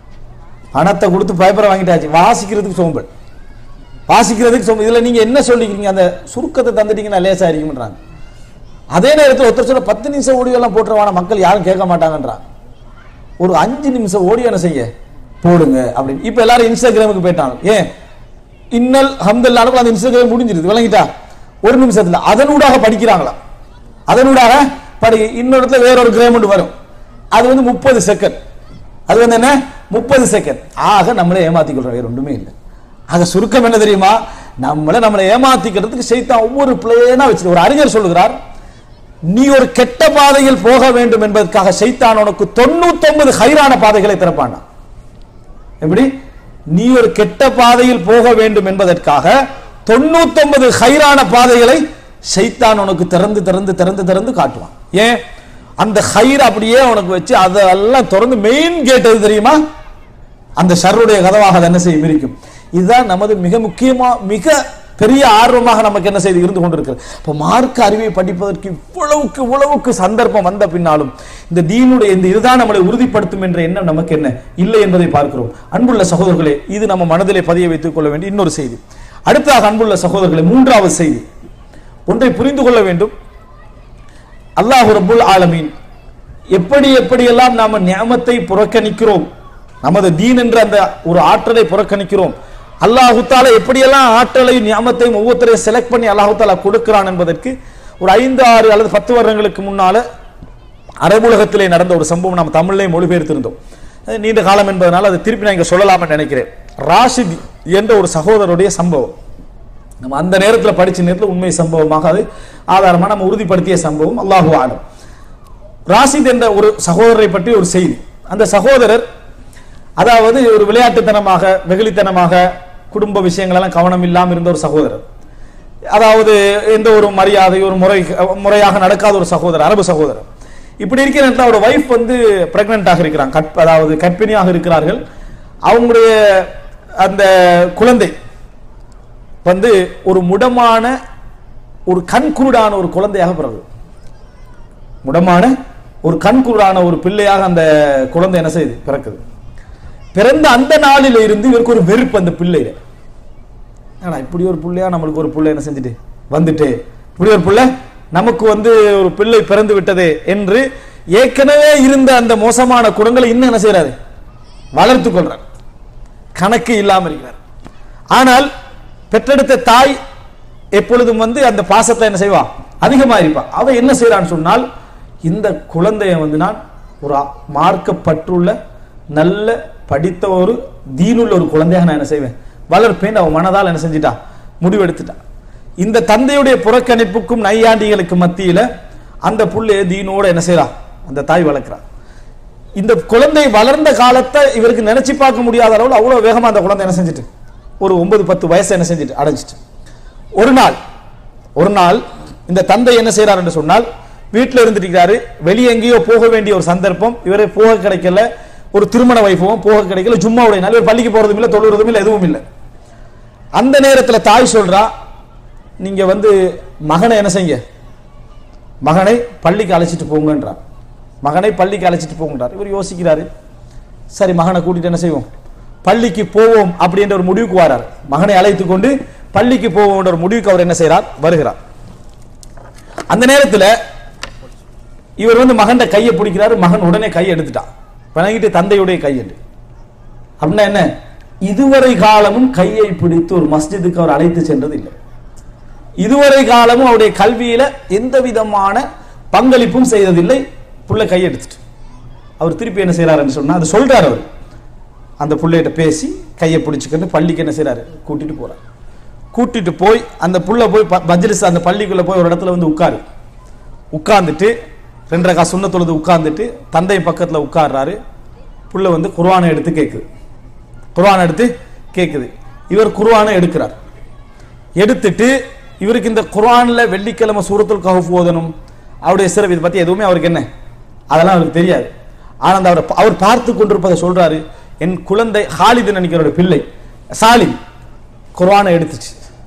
பணத்தை கொடுத்து பேப்பரை வாங்கிட்டாச்சு வாசிக்கிறதுக்கு சோம்பல் வாசிக்கிறதுக்கு சோம்பல் இதுல நீங்க என்ன சொல்லிக்கிறீங்க அந்த சுருக்கத்தை தந்துட்டீங்கன்னா லேசா இருக்கும்ன்றாங்க அதே நேரத்தில் ஒருத்தர் சொல்ல பத்து நிமிஷம் ஓடியோ எல்லாம் போட்டுருவான மக்கள் யாரும் கேட்க மாட்டாங்கன்றான் ஒரு அஞ்சு நிமிஷம் ஓடியோ என்ன செய்ய போடுங்க அப்படின்னு இப்ப எல்லாரும் இன்ஸ்டாகிராமுக்கு போயிட்டாங்க ஏன் இன்னல் ஹம்தல்லா அந்த இன்ஸ்டாகிராம் முடிஞ்சிருது விளங்கிட்டா ஒரு நிமிஷத்துல அதனூடாக படிக்கிறாங்களா அதனூடாக படி இன்னொருத்துல வேற ஒரு கிராமண்ட் வரும் அது வந்து முப்பது செகண்ட் அது வந்து என்ன முப்பது செகண்ட் ஆக நம்மளை ஏமாத்திக் கொள்றோம் வேற ஒன்றுமே இல்லை ஆக சுருக்கம் என்ன தெரியுமா நம்மளை நம்மளை ஏமாத்திக்கிறதுக்கு செய்தான் ஒவ்வொரு பிளேனா வச்சு ஒரு அறிஞர் சொல்லுகிறார் நீ ஒரு கெட்ட பாதையில் போக வேண்டும் என்பதற்காக சைத்தான் உனக்கு தொண்ணூத்தொன்பது ஹைரான பாதைகளை திறப்பானா எப்படி நீ ஒரு கெட்ட பாதையில் போக வேண்டும் என்பதற்காக தொண்ணூத்தொன்பது ஹைரான பாதைகளை சைத்தான் உனக்கு திறந்து திறந்து திறந்து திறந்து காட்டுவான் ஏன் அந்த ஹைர் அப்படியே உனக்கு வச்சு அதெல்லாம் திறந்து மெயின் கேட் எது தெரியுமா அந்த ஷர்ருடைய கதவாக அது என்ன செய்யும் இருக்கும் இதுதான் நமது மிக முக்கியமா மிக பெரிய ஆர்வமாக நமக்கு என்ன செய்து இருந்து கொண்டிருக்கிறது இப்போ மார்க்க அறிவை படிப்பதற்கு இவ்வளவுக்கு இவ்வளவுக்கு சந்தர்ப்பம் வந்த பின்னாலும் இந்த தீனுடைய இந்த இதுதான் நம்மளை உறுதிப்படுத்தும் என்ற எண்ணம் நமக்கு என்ன இல்லை என்பதை பார்க்கிறோம் அன்புள்ள சகோதரர்களே இது நம்ம மனதிலே பதிய வைத்துக் கொள்ள வேண்டிய இன்னொரு செய்தி அடுத்ததாக அன்புள்ள சகோதரர்களே மூன்றாவது செய்தி ஒன்றை புரிந்து கொள்ள வேண்டும் அல்லாஹ் ரப்புல் ஆலமீன் எப்படி எப்படியெல்லாம் நாம நியமத்தை புறக்கணிக்கிறோம் நமது தீன் என்ற அந்த ஒரு ஆற்றலை புறக்கணிக்கிறோம் அல்லாஹு தாலா எப்படியெல்லாம் ஆற்றலையும் நியமத்தையும் ஒவ்வொருத்தரையும் செலக்ட் பண்ணி அல்லாஹு தாலா கொடுக்கிறான் என்பதற்கு ஒரு ஐந்து ஆறு அல்லது பத்து வருடங்களுக்கு முன்னால அரபுலகத்திலே நடந்த ஒரு சம்பவம் நம்ம தமிழ்லேயே மொழிபெயர்த்திருந்தோம் அது நீண்ட காலம் என்பதனால் அதை திருப்பி நான் இங்க சொல்லலாம்னு நினைக்கிறேன் ராஷித் என்ற ஒரு சகோதரருடைய சம்பவம் நம்ம அந்த நேரத்தில் படிச்ச நேரத்தில் உண்மை சம்பவமாக அது ஆதாரமா நம்ம உறுதிப்படுத்திய சம்பவம் அல்லாஹு ஆலம் ராஷித் என்ற ஒரு சகோதரரை பற்றி ஒரு செய்தி அந்த சகோதரர் அதாவது ஒரு விளையாட்டுத்தனமாக வெகுளித்தனமாக குடும்ப விஷயங்களெல்லாம் கவனம் இல்லாமல் இருந்த ஒரு சகோதரர் அதாவது எந்த ஒரு மரியாதை ஒரு முறை முறையாக நடக்காத ஒரு சகோதரர் அரபு சகோதரர் இப்படி இருக்கிற நேரத்தில் அவரோட ஒய்ஃப் வந்து பிரெக்னென்ட்டாக இருக்கிறாங்க கற்ப அதாவது கர்ப்பிணியாக இருக்கிறார்கள் அவங்களுடைய அந்த குழந்தை வந்து ஒரு முடமான ஒரு கண்குருடான ஒரு குழந்தையாக பிறகு முடமான ஒரு கண்குருடான ஒரு பிள்ளையாக அந்த குழந்தை என்ன செய்யுது பிறக்குது பிறந்த அந்த நாளில இருந்து இவருக்கு ஒரு வெறுப்பு அந்த பிள்ளையில ஆனா இப்படி ஒரு பிள்ளையா நம்மளுக்கு ஒரு பிள்ளை என்ன செஞ்சுட்டு வந்துட்டு இப்படி ஒரு பிள்ளை நமக்கு வந்து ஒரு பிள்ளை பிறந்து விட்டதே என்று ஏற்கனவே இருந்த அந்த மோசமான குணங்களை இன்னும் என்ன செய்யறாரு வளர்த்து கொள்றார் கணக்கு இல்லாமல் இருக்கிறார் ஆனால் பெற்றெடுத்த தாய் எப்பொழுதும் வந்து அந்த பாசத்தை என்ன செய்வா அதிகமா இருப்பா அவ என்ன செய்யறான்னு சொன்னால் இந்த குழந்தைய வந்து நான் ஒரு மார்க்கப்பற்றுள்ள நல்ல படித்த ஒரு தீனுள்ள ஒரு குழந்தையாக நான் என்ன செய்வேன் வளர்ப்பேன் அவன் மனதால் என்ன செஞ்சிட்டா முடிவெடுத்துட்டா இந்த தந்தையுடைய புறக்கணிப்புக்கும் நையாண்டிகளுக்கு மத்தியில அந்த புள்ளைய தீனோட என்ன செய்றா அந்த தாய் வளர்க்கிறா இந்த குழந்தை வளர்ந்த காலத்தை இவருக்கு நினைச்சு பார்க்க முடியாத அளவில் அவ்வளவு வேகமா அந்த குழந்தை என்ன செஞ்சுட்டு ஒரு ஒன்பது பத்து வயசு என்ன செஞ்சுட்டு அடைஞ்சிட்டு ஒரு நாள் ஒரு நாள் இந்த தந்தை என்ன செய்றார் என்று சொன்னால் வீட்டில் இருந்துட்டு இருக்கிறாரு வெளியே எங்கேயோ போக வேண்டிய ஒரு சந்தர்ப்பம் இவரே போக கிடைக்கல ஒரு திருமண வைபவம் போக கிடைக்கல ஜும்மாவுடைய நாள் இவர் பள்ளிக்கு போறதும் இல்லை தொழுறதும் இல்லை எதுவும் இல்லை அந்த நேரத்துல தாய் சொல்றா நீங்க வந்து மகனை என்ன செய்யுங்க மகனை பள்ளிக்கு அழைச்சிட்டு போங்கன்றார் மகனை பள்ளிக்கு அழைச்சிட்டு போங்கன்றார் இவர் யோசிக்கிறாரு சரி மகனை கூட்டிட்டு என்ன செய்வோம் பள்ளிக்கு போவோம் அப்படின்ற ஒரு முடிவுக்கு வரார் மகனை அழைத்து கொண்டு பள்ளிக்கு போவோம்ன்ற ஒரு முடிவுக்கு அவர் என்ன செய்றார் வருகிறார் அந்த நேரத்துல இவர் வந்து மகன்ட கையை பிடிக்கிறாரு மகன் உடனே கையை எடுத்துட்டான் பிணங்கிட்டு தந்தையுடைய கையெடு அப்படின்னா என்ன இதுவரை காலமும் கையை பிடித்து ஒரு மஸ்ஜிதுக்கு அவர் அழைத்து சென்றது இல்லை இதுவரை காலமும் அவருடைய கல்வியில எந்த விதமான பங்களிப்பும் செய்ததில்லை புள்ள கையெடுத்துட்டு அவர் திருப்பி என்ன செய்யறாருன்னு சொன்னா அது சொல்றாரு அவர் அந்த புள்ளைகிட்ட பேசி கையை பிடிச்சிக்கிட்டு பள்ளிக்கு என்ன செய்றாரு கூட்டிட்டு போறாரு கூட்டிட்டு போய் அந்த புள்ள போய் ப- மஜ்லிஸ் அந்த பள்ளிக்குள்ள போய் ஒரு இடத்துல வந்து உட்காரு உட்கார்ந்துட்டு ரெண்டரை கா சுண்ண தொழுது உட்கார்ந்துட்டு தந்தை பக்கத்துல உட்கார்றாரு புள்ள வந்து குர்ஆனை எடுத்து கேட்குது குர்ஆனை எடுத்து கேட்குது இவர் குர்ஆனை எடுக்கிறார் எடுத்துட்டு இவருக்கு இந்த குர்ஆன்ல வெள்ளிக்கிழமை சூரத்துல் கஹஃப் ஓதணும் அவருடைய சிறப்பு இதை பத்தி எதுவுமே அவருக்கு என்ன அதெல்லாம் அவருக்கு தெரியாது ஆனா அந்த அவர் அவர் பார்த்து கொண்டிருப்பதை சொல்றாரு என் குழந்தை ஹாலிது நினைக்கிறோட பிள்ளை சாலிம் குர்ஆனை எடுத்துச்சு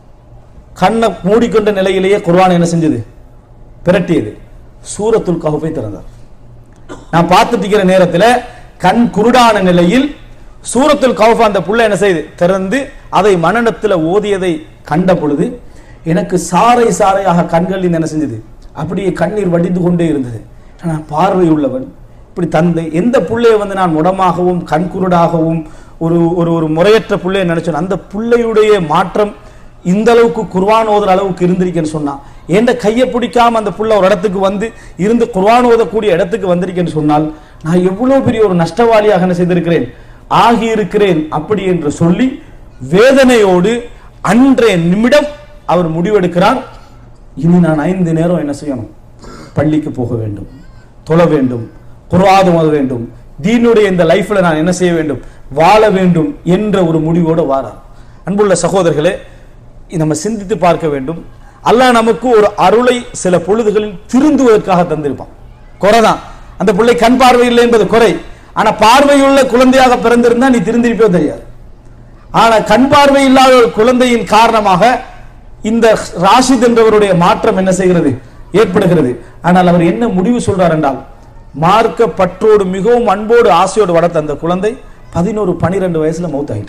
கண்ணை மூடிக்கொண்ட நிலையிலேயே குர்ஆனை என்ன செஞ்சது பிரட்டியது சூரத்துல் கஹஃபை திறந்தார் நான் பார்த்துட்டு இருக்கிற நேரத்தில் கண் குருடான நிலையில் சூரத்துல் கௌஃப் அந்த புள்ள என்ன செய்து திறந்து அதை மனநத்தில் ஓதியதை கண்ட பொழுது எனக்கு சாறை சாறையாக கண்களில் என்ன செஞ்சது அப்படியே கண்ணீர் வடிந்து கொண்டே இருந்தது நான் பார்வை உள்ளவன் இப்படி தந்தை எந்த புள்ளையை வந்து நான் முடமாகவும் கண்குருடாகவும் ஒரு ஒரு ஒரு முறையற்ற புள்ளையை நினைச்சேன் அந்த புள்ளையுடைய மாற்றம் இந்த அளவுக்கு குர்ஆன் ஓதுற அளவுக்கு இருந்திருக்கேன்னு சொன்னா எந்த கையை பிடிக்காம அந்த புள்ள ஒரு இடத்துக்கு வந்து இருந்து குர்ஆன் ஓதக்கூடிய இடத்துக்கு வந்திருக்கேன்னு சொன்னால் நான் எவ்வளவு பெரிய ஒரு நஷ்டவாளியாக என்ன செய்திருக்கிறேன் ஆகி இருக்கிறேன் அப்படி என்று சொல்லி வேதனையோடு அன்றைய நிமிடம் அவர் முடிவெடுக்கிறார் இனி நான் ஐந்து நேரம் என்ன செய்யணும் பள்ளிக்கு போக வேண்டும் தொழ வேண்டும் குர்ஆன் ஓத வேண்டும் தீனுடைய இந்த லைஃப்ல நான் என்ன செய்ய வேண்டும் வாழ வேண்டும் என்ற ஒரு முடிவோடு வாரார் அன்புள்ள சகோதரர்களே நம்ம சிந்தித்து பார்க்க வேண்டும் அல்லாஹ் நமக்கு ஒரு அருளை சில பொழுதுகளில் திருந்துவதற்காக தந்திருப்பான் குறைதான் அந்த பிள்ளை கண் பார்வை இல்லை என்பது குறை ஆனா பார்வையுள்ள குழந்தையாக பிறந்திருந்தா நீ திருந்திருப்போ தெரியாது ஆனா கண் பார்வை இல்லாத ஒரு குழந்தையின் காரணமாக இந்த ராஷித் என்பவருடைய மாற்றம் என்ன செய்கிறது ஏற்படுகிறது ஆனால் அவர் என்ன முடிவு சொல்றார் என்றால் மார்க்க பற்றோடு மிகவும் அன்போடு ஆசையோடு வளர்த்த அந்த குழந்தை பதினோரு பனிரெண்டு வயசுல மௌத்தாயிட்டு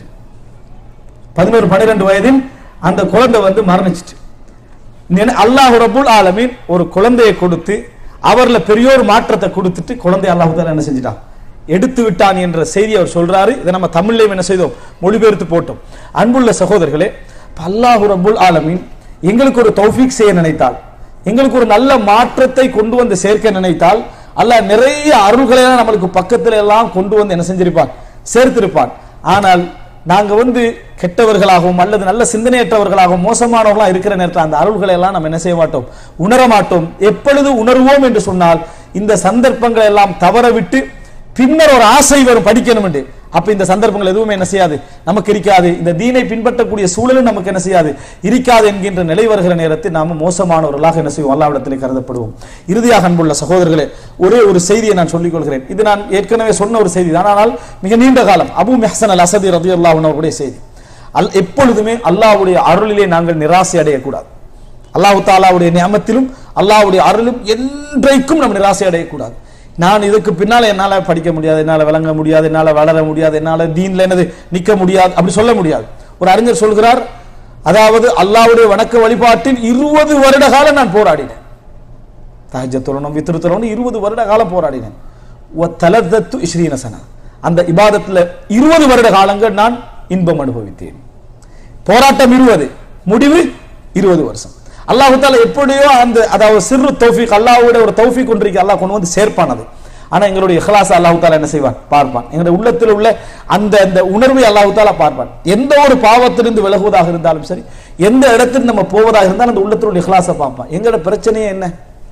பதினோரு பன்னிரெண்டு வயதில் அந்த குழந்தை வந்து மரணிச்சிட்டு நினை- அல்லாஹ் ரபுல் ஆலமீன் ஒரு குழந்தையை கொடுத்து அவர்ல பெரிய ஒரு மாற்றத்தை கொடுத்துட்டு குழந்தை அல்லாஹ் தாலா என்ன செஞ்சிட்டான் எடுத்து விட்டான் என்ற செய்தி அவர் சொல்றாரு இதை நம்ம தமிழ்லையும் என்ன செய்தோம் மொழிபெயர்த்து போட்டோம் அன்புள்ள சகோதரர்களே இப்ப அல்லாஹ் ரபுல் ஆலமீன் எங்களுக்கு ஒரு தௌஃபீக் செய்ய நினைத்தால் எங்களுக்கு ஒரு நல்ல மாற்றத்தை கொண்டு வந்து சேர்க்க நினைத்தால் அல்லாஹ் நிறைய அருள்களை எல்லாம் நம்மளுக்கு பக்கத்துல எல்லாம் கொண்டு வந்து என்ன செஞ்சிருப்பான் சேர்த்திருப்பான் ஆனால் நாங்க வந்து கெட்டவர்களாகவும் அல்லது நல்ல சிந்தனையற்றவர்களாகவும் மோசமானவர்களாக இருக்கிற நேரத்தில் அந்த அருள்களை எல்லாம் நம்ம என்ன செய்ய மாட்டோம் உணர மாட்டோம் எப்பொழுது உணர்வோம் என்று சொன்னால் இந்த சந்தர்ப்பங்களை எல்லாம் தவற விட்டு பின்னர் ஒரு ஆசை வரும் படிக்கணும் என்று அப்ப இந்த சந்தர்ப்பங்கள் எதுவுமே என்ன செய்யாது நமக்கு இருக்காது இந்த தீனை பின்பற்றக்கூடிய சூழலும் நமக்கு என்ன செய்யாது இருக்காது என்கின்ற நிலை வருகிற நேரத்தில் நாம மோசமானவர்களாக என்ன செய்வோம் அல்லாவிடத்திலே கருதப்படுவோம் இறுதியாக அன்புள்ள சகோதரர்களே ஒரே ஒரு செய்தியை நான் சொல்லிக் கொள்கிறேன் இது நான் ஏற்கனவே சொன்ன ஒரு செய்தி தான் ஆனால் மிக நீண்ட காலம் அபு மெஹசன் அல் அசதி ரதி அவர்களுடைய செய்தி அல் எப்பொழுதுமே அல்லாஹ்வுடைய அருளிலே நாங்கள் நிராசை அடையக்கூடாது அல்லாஹு தாலாவுடைய நியமத்திலும் அல்லாஹ்வுடைய அருளும் என்றைக்கும் நம்ம நிராசை அடையக்கூடாது நான் இதுக்கு பின்னால என்னால படிக்க முடியாது என்னால விளங்க முடியாது என்னால வளர முடியாது என்னால தீன்ல என்னது நிக்க முடியாது அப்படி சொல்ல முடியாது ஒரு அறிஞர் சொல்கிறார் அதாவது அல்லாஹ்வுடைய வணக்க வழிபாட்டில் இருபது வருட காலம் நான் போராடினேன் தஹஜத்துலனும் வித்திருத்தலனும் இருபது வருட காலம் போராடினேன் தலதத்து இஸ்ரீனசனா அந்த இபாதத்துல இருபது வருட காலங்கள் நான் இன்பம் அனுபவித்தேன் போராட்டம் இருபது முடிவு இருபது வருஷம் அல்லாஹு தாலா எப்படியோ அந்த அதாவது சிறு தௌஃபீக் அல்லாஹ்வுடைய ஒரு தௌஃபீக் ஒன்றைக்கு அல்லாஹ் கொண்டு வந்து சேர்ப்பானது ஆனா எங்களுடைய இஹ்லாஸ் அல்லாஹு தாலா என்ன செய்வான் பார்ப்பான் எங்களுடைய உள்ளத்தில் உள்ள அந்த அந்த உணர்வை அல்லாஹு தாலா பார்ப்பான் எந்த ஒரு பாவத்திலிருந்து விலகுவதாக இருந்தாலும் சரி எந்த இடத்தில் நம்ம போவதாக இருந்தாலும் அந்த உள்ளத்தில் உள்ள இஹ்லாஸை பார்ப்பான் எங்களோட பிரச்சனையே என்ன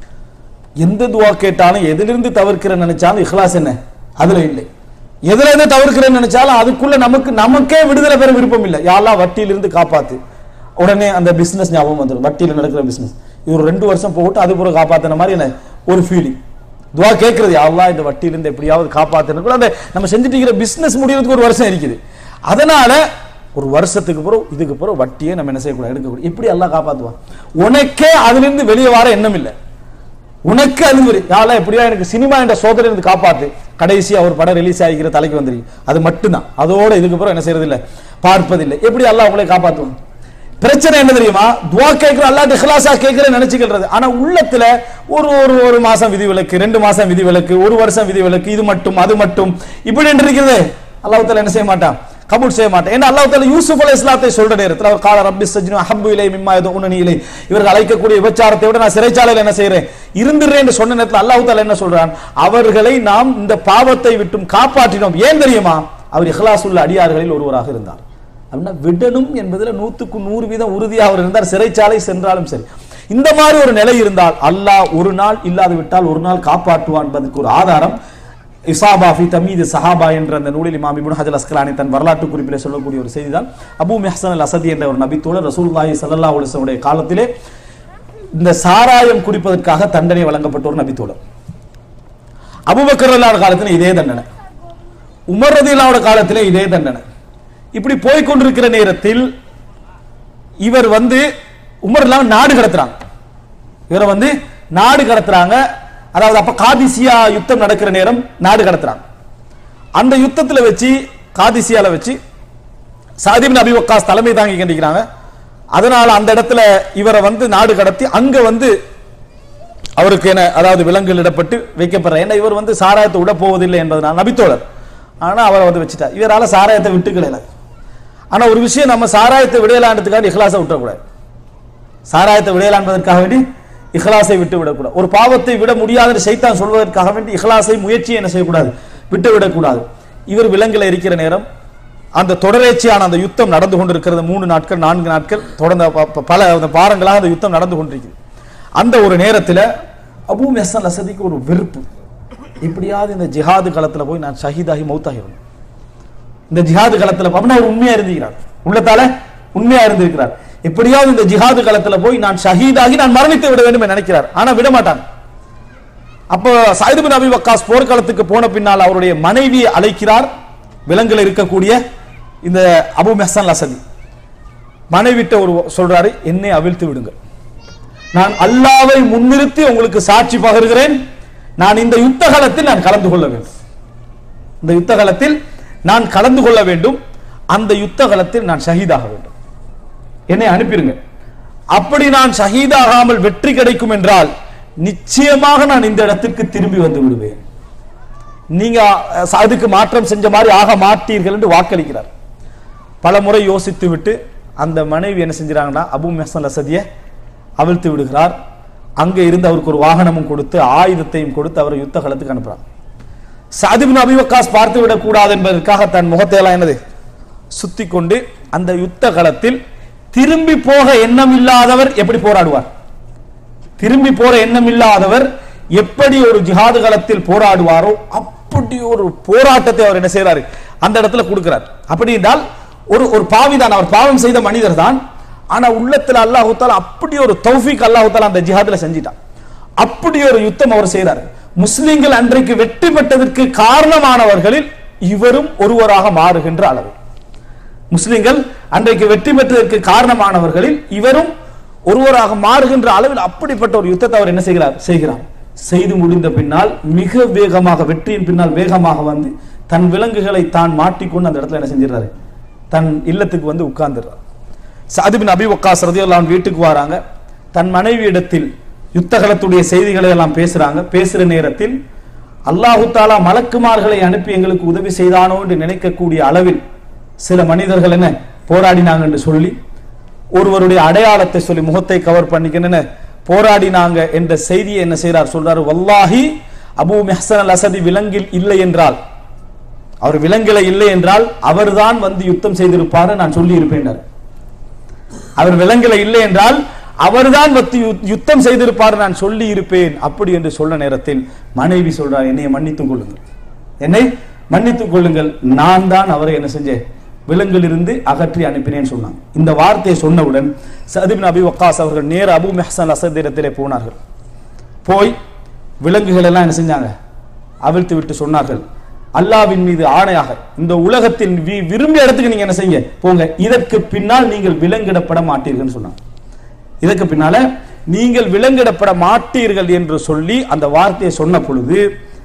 எந்த துவா கேட்டாலும் எதிலிருந்து தவிர்க்கிறேன்னு நினைச்சாலும் இஹ்லாஸ் என்ன அதுல இல்லை எதுல இருந்து தவிர்க்கிறேன்னு நினைச்சாலும் அதுக்குள்ள நமக்கு நமக்கே விடுதலை பெற விருப்பம் இல்லை யாரெல்லாம் வட்டியிலிருந்து காப்பாத்து உடனே அந்த பிசினஸ் ஞாபகம் வந்துடும் வட்டியில நடக்கிற பிசினஸ் இது ஒரு ரெண்டு வருஷம் போட்டு அது பிறகு காப்பாத்தின மாதிரி என்ன ஒரு ஃபீலிங் துவா கேட்கறது யாரெல்லாம் இந்த வட்டியிலிருந்து எப்படியாவது காப்பாத்தணும் கூட அந்த நம்ம செஞ்சுட்டு இருக்கிற பிசினஸ் முடியறதுக்கு ஒரு வருஷம் இருக்குது அதனால ஒரு வருஷத்துக்கு பிறகு இதுக்கு பிறகு வட்டியை நம்ம என்ன செய்யக்கூடாது எடுக்கக்கூடாது எப்படி எல்லாம் காப்பாத்துவான் உனக்கே அதுல இருந்து வெளியே வர எண்ணம் இல்லை உனக்கு அறிவுரை யாரெல்லாம் எப்படியா எனக்கு சினிமா என்ற சோதனை இருந்து காப்பாத்து கடைசியா ஒரு படம் ரிலீஸ் ஆகிக்கிற தலைக்கு வந்துருக்கு அது மட்டும்தான் அதோட இதுக்கு அப்புறம் என்ன செய்யறது இல்ல பார்ப்பதில்லை எப்படி அல்லாஹ் உங்களை காப்பாத்துவான் பிரச்சனை என்ன தெரியுமா துவா கேட்கிற அல்லாஹ் இஹ்லாஸா கேட்கிற நினைச்சுக்கிறது ஆனா உள்ளத்துல ஒரு ஒரு ஒரு மாசம் விதி விலக்கு ரெண்டு மாசம் விதி விலக்கு ஒரு வருஷம் விதி விலக்கு இது மட்டும் அது மட்டும் இப்படி என்று இருக்கிறது அல்லாஹ் தாலா என்ன செய்ய மாட்டான் கபூல் செய்ய மாட்டேன் ஏன்னா அல்லாஹ் தாலா யூசுப் அலை இஸ்லாத்தை சொல்ற நேரத்தில் அவர் கால ரப்பி சஜ்னு அஹப்பு இலை மிம்மா எதோ உன்னி இலை இவர்கள் அழைக்கக்கூடிய விபச்சாரத்தை விட நான் சிறைச்சாலையில் என்ன செய்யறேன் இருந்துறேன் என்று சொன்ன நேரத்தில் அல்லாஹ் தாலா என்ன சொல்றான் அவர்களை நாம் இந்த பாவத்தை விட்டும் காப்பாற்றினோம் ஏன் தெரியுமா அவர் இஹ்லாஸ் உள்ள அடியார்களில் ஒருவராக இருந்தார் அப்படின்னா விடணும் என்பதுல நூத்துக்கு நூறு வீதம் உறுதியாக அவர் இருந்தார் சிறைச்சாலை சென்றாலும் சரி இந்த மாதிரி ஒரு நிலை இருந்தால் அல்லாஹ் ஒரு நாள் இல்லாது விட்டால் ஒரு நாள் காப்பாற்றுவான் என்பதற்கு ஒரு ஆதாரம் இசாபா ஃபி தமீது சஹாபா என்ற அந்த நூலில் இமாம் இப்னு ஹஜர் அஸ்கலானி தன் வரலாற்று குறிப்பிலே சொல்லக்கூடிய ஒரு செய்திதான் அபூ மெஹசன் அல் அசதி என்ற ஒரு நபித்தோழர் ரசூலுல்லாஹி ஸல்லல்லாஹு அலைஹி வஸல்லம் காலத்திலே இந்த சாராயம் குடிப்பதற்காக தண்டனை வழங்கப்பட்ட ஒரு நபித்தோழர் அபூபக்கர் அல்லாஹ் காலத்தில் இதே தண்டனை உமர் ரதியல்லாஹு காலத்திலே இதே தண்டனை இப்படி போய் கொண்டிருக்கிற நேரத்தில் இவர் வந்து உமர் இல்லாம நாடு கடத்துறாங்க இவரை வந்து நாடு கடத்துறாங்க அதாவது அப்ப காதிசியா யுத்தம் நடக்கிற நேரம் நாடு கடத்துறாங்க அந்த யுத்தத்துல வச்சு காதிசியால வச்சு சாதிபின் அபி வக்காஸ் தலைமை தாங்கி கண்டிக்கிறாங்க அதனால அந்த இடத்துல இவரை வந்து நாடு கடத்தி அங்க வந்து அவருக்கு என்ன அதாவது விலங்குகள் இடப்பட்டு வைக்கப்படுற ஏன்னா இவர் வந்து சாராயத்தை விட போவதில்லை என்பதனால் நபித்தோழர் ஆனா அவரை வந்து வச்சுட்டார் இவரால சாராயத்தை விட்டுக்கல ஆனா ஒரு விஷயம் நம்ம சாராயத்தை விடையலான்றதுக்காக இஹ்லாஸை விட்டுறக்கூடாது சாராயத்தை விடையலான்பதற்காக வேண்டி இஹ்லாஸை விட்டு விடக்கூடாது ஒரு பாவத்தை விட முடியாத சைத்தான் சொல்வதற்காக வேண்டி இஹ்லாஸை முயற்சியை என்ன செய்யக்கூடாது விட்டு விடக்கூடாது இவர் விலங்குல இருக்கிற நேரம் அந்த தொடரேச்சியான அந்த யுத்தம் நடந்து கொண்டிருக்கிறது மூணு நாட்கள் நான்கு நாட்கள் தொடர்ந்த ப- ப- பல அந்த வாரங்களாக அந்த யுத்தம் நடந்து கொண்டிருக்கிறது அந்த ஒரு நேரத்தில் அபூ மெஹசன் அசதிக்கு ஒரு வெறுப்பு எப்படியாவது இந்த ஜிஹாது களத்துல போய் நான் ஷஹீதாகி மௌத்தாகிடணும் இந்த ஜிஹாது களத்துல அப்படின்னா அவர் உண்மையா இருந்திருக்கிறார் உள்ளத்தால உண்மையா இருந்திருக்கிறார் எப்படியாவது இந்த ஜிஹாது களத்துல போய் நான் ஷஹீதாகி நான் மரணித்து விட வேண்டும் என்று நினைக்கிறார் ஆனா விட மாட்டான் அப்போ சைது பின் அபி வக்காஸ் போர்க்களத்துக்கு போன பின்னால் அவருடைய மனைவியை அழைக்கிறார் விலங்குல இருக்கக்கூடிய இந்த அபு மெஹசன் அசதி மனைவிட்ட ஒரு சொல்றாரு என்னை அவிழ்த்து விடுங்கள் நான் அல்லாவை முன்னிறுத்தி உங்களுக்கு சாட்சி பகர்கிறேன் நான் இந்த யுத்த காலத்தில் நான் கலந்து கொள்ள வேண்டும் இந்த யுத்த காலத்தில் நான் கலந்து கொள்ள வேண்டும் அந்த யுத்த காலத்தில் நான் ஷஹீதாக வேண்டும் என்னை அனுப்பிடுங்க அப்படி நான் ஷஹீதாகாமல் வெற்றி கிடைக்கும் என்றால் நிச்சயமாக நான் இந்த இடத்திற்கு திரும்பி வந்து விடுவேன் நீங்க அஹ், அதுக்கு மாற்றம் செஞ்ச மாதிரி ஆக மாட்டீர்கள் என்று வாக்களிக்கிறார் பல முறை யோசித்து விட்டு அந்த மனைவி என்ன செஞ்சுறாங்கன்னா அபு மெஹசன் அசதியை அவிழ்த்து விடுகிறார் அங்கே இருந்து அவருக்கு ஒரு வாகனமும் கொடுத்து ஆயுதத்தையும் கொடுத்து அவரை யுத்த களத்துக்கு அனுப்புறாங்க சாதிபின் அபிவக்காஸ் பார்த்து விடக்கூடாது என்பதற்காக தன் முகத்தை எல்லாம் என்னது சுத்தி கொண்டு அந்த யுத்த களத்தில் திரும்பி போக எண்ணம் இல்லாதவர் எப்படி போராடுவார் திரும்பி போற எண்ணம் இல்லாதவர் எப்படி ஒரு ஜிஹாது களத்தில் போராடுவாரோ அப்படி ஒரு போராட்டத்தை அவர் என்ன செய்றாரு அந்த இடத்துல கொடுக்கிறார் அப்படி என்றால் ஒரு ஒரு பாவி தான் அவர் பாவம் செய்த மனிதர் தான் ஆனா உள்ளத்துல அல்லாஹு தாலா அப்படி ஒரு தௌஃபீக் அல்லாஹு தாலா அந்த ஜிஹாதுல செஞ்சிட்டான் அப்படி ஒரு யுத்தம் அவர் செய்கிறார் முஸ்லிம்கள் அன்றைக்கு வெற்றி பெற்றதற்கு காரணமானவர்களில் இவரும் ஒருவராக மாறுகின்ற அளவு முஸ்லிம்கள் அன்றைக்கு வெற்றி பெற்றதற்கு காரணமானவர்களில் இவரும் ஒருவராக மாறுகின்ற அளவில் அப்படிப்பட்ட ஒரு யுத்தத்தை அவர் என்ன செய்கிறார் செய்கிறார் செய்து முடிந்த பின்னால் மிக வேகமாக வெற்றியின் பின்னால் வேகமாக வந்து தன் விலங்குகளை தான் மாட்டிக்கொண்டு அந்த இடத்துல என்ன செஞ்சிடறாரு தன் இல்லத்துக்கு வந்து உட்கார்ந்துடுறார் சாதிபின் அபி வக்காஸ் ரதியல்லாஹு வீட்டுக்கு வராங்க தன் மனைவியிடத்தில் யுத்தகலத்துடைய செய்திகளை எல்லாம் பேசுறாங்க பேசுற நேரத்தில் அல்லாஹு தாலா மலக்குமார்களை அனுப்பி எங்களுக்கு உதவி செய்தானோ என்று நினைக்கக்கூடிய அளவில் சில மனிதர்கள் என்ன போராடினாங்க என்று சொல்லி ஒருவருடைய அடையாளத்தை சொல்லி முகத்தை கவர் பண்ணிக்கணும்னு போராடினாங்க என்ற செய்தியை என்ன செய்றார் சொல்றாரு வல்லாஹி அபூ மெஹசன் அல் அசதி விலங்கில் இல்லை என்றால் அவர் விலங்கில இல்லை என்றால் அவர்தான் வந்து யுத்தம் செய்திருப்பாரு நான் சொல்லி இருப்பேன் அவர் விலங்கில இல்லை என்றால் அவர்தான் வந்து யு- யுத்தம் செய்திருப்பார் நான் சொல்லி இருப்பேன் அப்படி என்று சொன்ன நேரத்தில் மனைவி சொல்றார் என்னை மன்னித்துக் கொள்ளுங்கள் என்னை மன்னித்துக் கொள்ளுங்கள் நான் தான் அவரை என்ன செஞ்சேன் விலங்கிலிருந்து அகற்றி அனுப்பினேன் சொன்னாங்க இந்த வார்த்தையை சொன்னவுடன் சதிபின் அபி வக்காஸ் அவர்கள் நேர அபு மெஹசன் அசதிரத்திலே போனார்கள் போய் விலங்குகள் எல்லாம் என்ன செஞ்சாங்க அவிழ்த்து விட்டு சொன்னார்கள் அல்லாவின் மீது ஆணையாக இந்த உலகத்தில் வி- விரும்பிய இடத்துக்கு நீங்க என்ன செய்யுங்க போங்க இதற்கு பின்னால் நீங்கள் விலங்கிடப்பட மாட்டீர்கள்னு சொன்னாங்க இதற்கு பின்னால நீங்கள் விலங்கிடப்பட மாட்டீர்கள் என்று சொல்லி அந்த வார்த்தையை சொன்ன பொழுது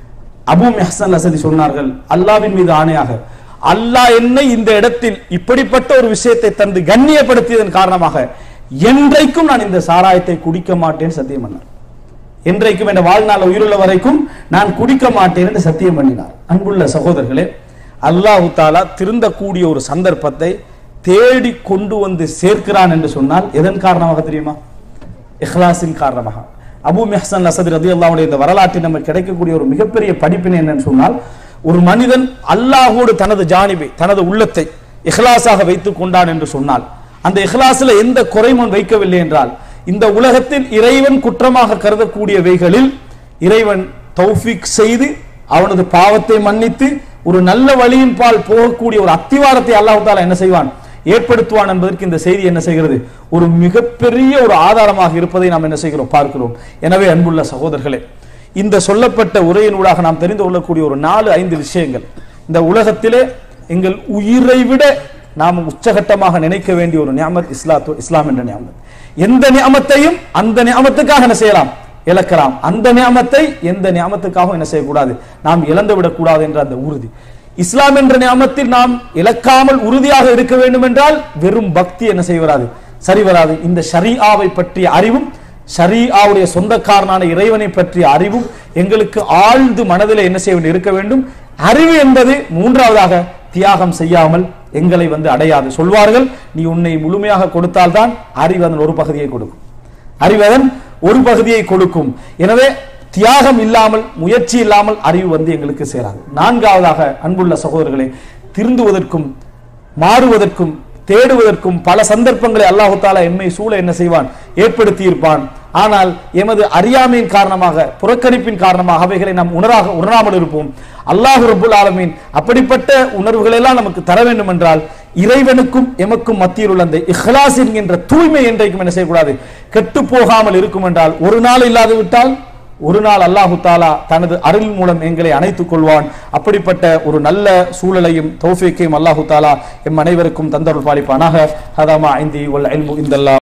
அபு மெஹசன் அசதி சொன்னார்கள் அல்லாவின் மீது ஆணையாக அல்லாஹ் என்னை இந்த இடத்தில் இப்படிப்பட்ட ஒரு விஷயத்தை தந்து கண்ணியப்படுத்தியதன் காரணமாக என்றைக்கும் நான் இந்த சாராயத்தை குடிக்க மாட்டேன் சத்தியம் பண்ணார் என்றைக்கும் என் வாழ்நாள் உயிருள்ள வரைக்கும் நான் குடிக்க மாட்டேன் என்று சத்தியம் பண்ணினார் அன்புள்ள சகோதரர்களே அல்லாஹு தாலா திருந்தக்கூடிய ஒரு சந்தர்ப்பத்தை தேடி கொண்டு வந்து சேர்க்கிறான் என்று சொன்னால் எதன் காரணமாக தெரியுமா இஹ்லாஸின் காரணமாக அபு மெஹசன் அசத் ரதி அல்லாவுடைய இந்த வரலாற்றில் நமக்கு கிடைக்கக்கூடிய ஒரு மிகப்பெரிய படிப்பினை என்னன்னு சொன்னால் ஒரு மனிதன் அல்லாஹோடு தனது ஜானிபை தனது உள்ளத்தை இஹ்லாஸாக வைத்துக் கொண்டான் என்று சொன்னால் அந்த இஹ்லாஸில் எந்த குறைமுன் வைக்கவில்லை என்றால் இந்த உலகத்தில் இறைவன் குற்றமாக கருதக்கூடியவைகளில் இறைவன் தௌஃபீக் செய்து அவனது பாவத்தை மன்னித்து ஒரு நல்ல வழியின் பால் போகக்கூடிய ஒரு அத்திவாரத்தை அல்லாஹ் தாலா என்ன செய்வான் ஏற்படுத்துவான் என்பதற்கு இந்த செய்தி என்ன செய்கிறது ஒரு மிகப்பெரிய ஒரு ஆதாரமாக இருப்பதை நாம் என்ன செய்கிறோம் பார்க்கிறோம் எனவே அன்புள்ள சகோதரர்களே இந்த சொல்லப்பட்ட உரையினூடாக நாம் தெரிந்து கொள்ளக்கூடிய ஒரு நாலு ஐந்து விஷயங்கள் இந்த உலகத்திலே எங்கள் உயிரை விட நாம் உச்சகட்டமாக நினைக்க வேண்டிய ஒரு நியாமத் இஸ்லாத்து இஸ்லாம் என்ற நியாமத் எந்த நியாமத்தையும் அந்த நியாமத்துக்காக என்ன செய்யலாம் இழக்கலாம் அந்த நியாமத்தை எந்த நியாமத்துக்காகவும் என்ன செய்யக்கூடாது நாம் இழந்து விடக்கூடாது என்ற அந்த உறுதி இஸ்லாம் என்ற நியாமத்தில் நாம் இழக்காமல் உறுதியாக இருக்க வேண்டும் என்றால் வெறும் பக்தி என்ன செய்ய வராது சரி வராது இந்த ஷரீஆவை பற்றிய அறிவும் ஷரீஆவுடைய சொந்தக்காரனான இறைவனை பற்றிய அறிவும் எங்களுக்கு ஆழ்ந்து மனதில் என்ன செய்ய வேண்டி இருக்க வேண்டும் அறிவு என்பது மூன்றாவதாக தியாகம் செய்யாமல் எங்களை வந்து அடையாது சொல்வார்கள் நீ உன்னை முழுமையாக கொடுத்தால்தான் அறிவு அதன் ஒரு பகுதியை கொடுக்கும் அறிவதன் ஒரு பகுதியை கொடுக்கும் எனவே தியாகம் இல்லாமல் முயற்சி இல்லாமல் அறிவு வந்து எங்களுக்கு சேராது நான்காவதாக அன்புள்ள சகோதரர்களே திருந்துவதற்கும் மாறுவதற்கும் தேடுவதற்கும் பல சந்தர்ப்பங்களை அல்லாஹு தாலா எம்மை சூழ என்ன செய்வான் ஏற்படுத்தி இருப்பான் ஆனால் எமது அறியாமையின் காரணமாக புறக்கணிப்பின் காரணமாக அவைகளை நாம் உணராக உணராமல் இருப்போம் அல்லாஹ் ரபுல் ஆலமீன் அப்படிப்பட்ட உணர்வுகளை எல்லாம் நமக்கு தர வேண்டும் என்றால் இறைவனுக்கும் எமக்கும் மத்தியில் உள்ள அந்த இஹ்லாஸ் என்கின்ற தூய்மை என்றைக்கும் என்ன செய்யக்கூடாது கெட்டு போகாமல் இருக்கும் என்றால் ஒரு நாள் இல்லாது விட்டால் ஒரு நாள் அல்லாஹு தாலா தனது அருள் மூலம் எங்களை அணைத்துக் கொள்வான் அப்படிப்பட்ட ஒரு நல்ல சூழலையும் தௌஃபீக்கையும் அல்லாஹு தாலா எம் அனைவருக்கும் தந்தருள் பாலிப்பானாக ஹதாமா ஐந்தி வல் இல்மு இந்தல்லா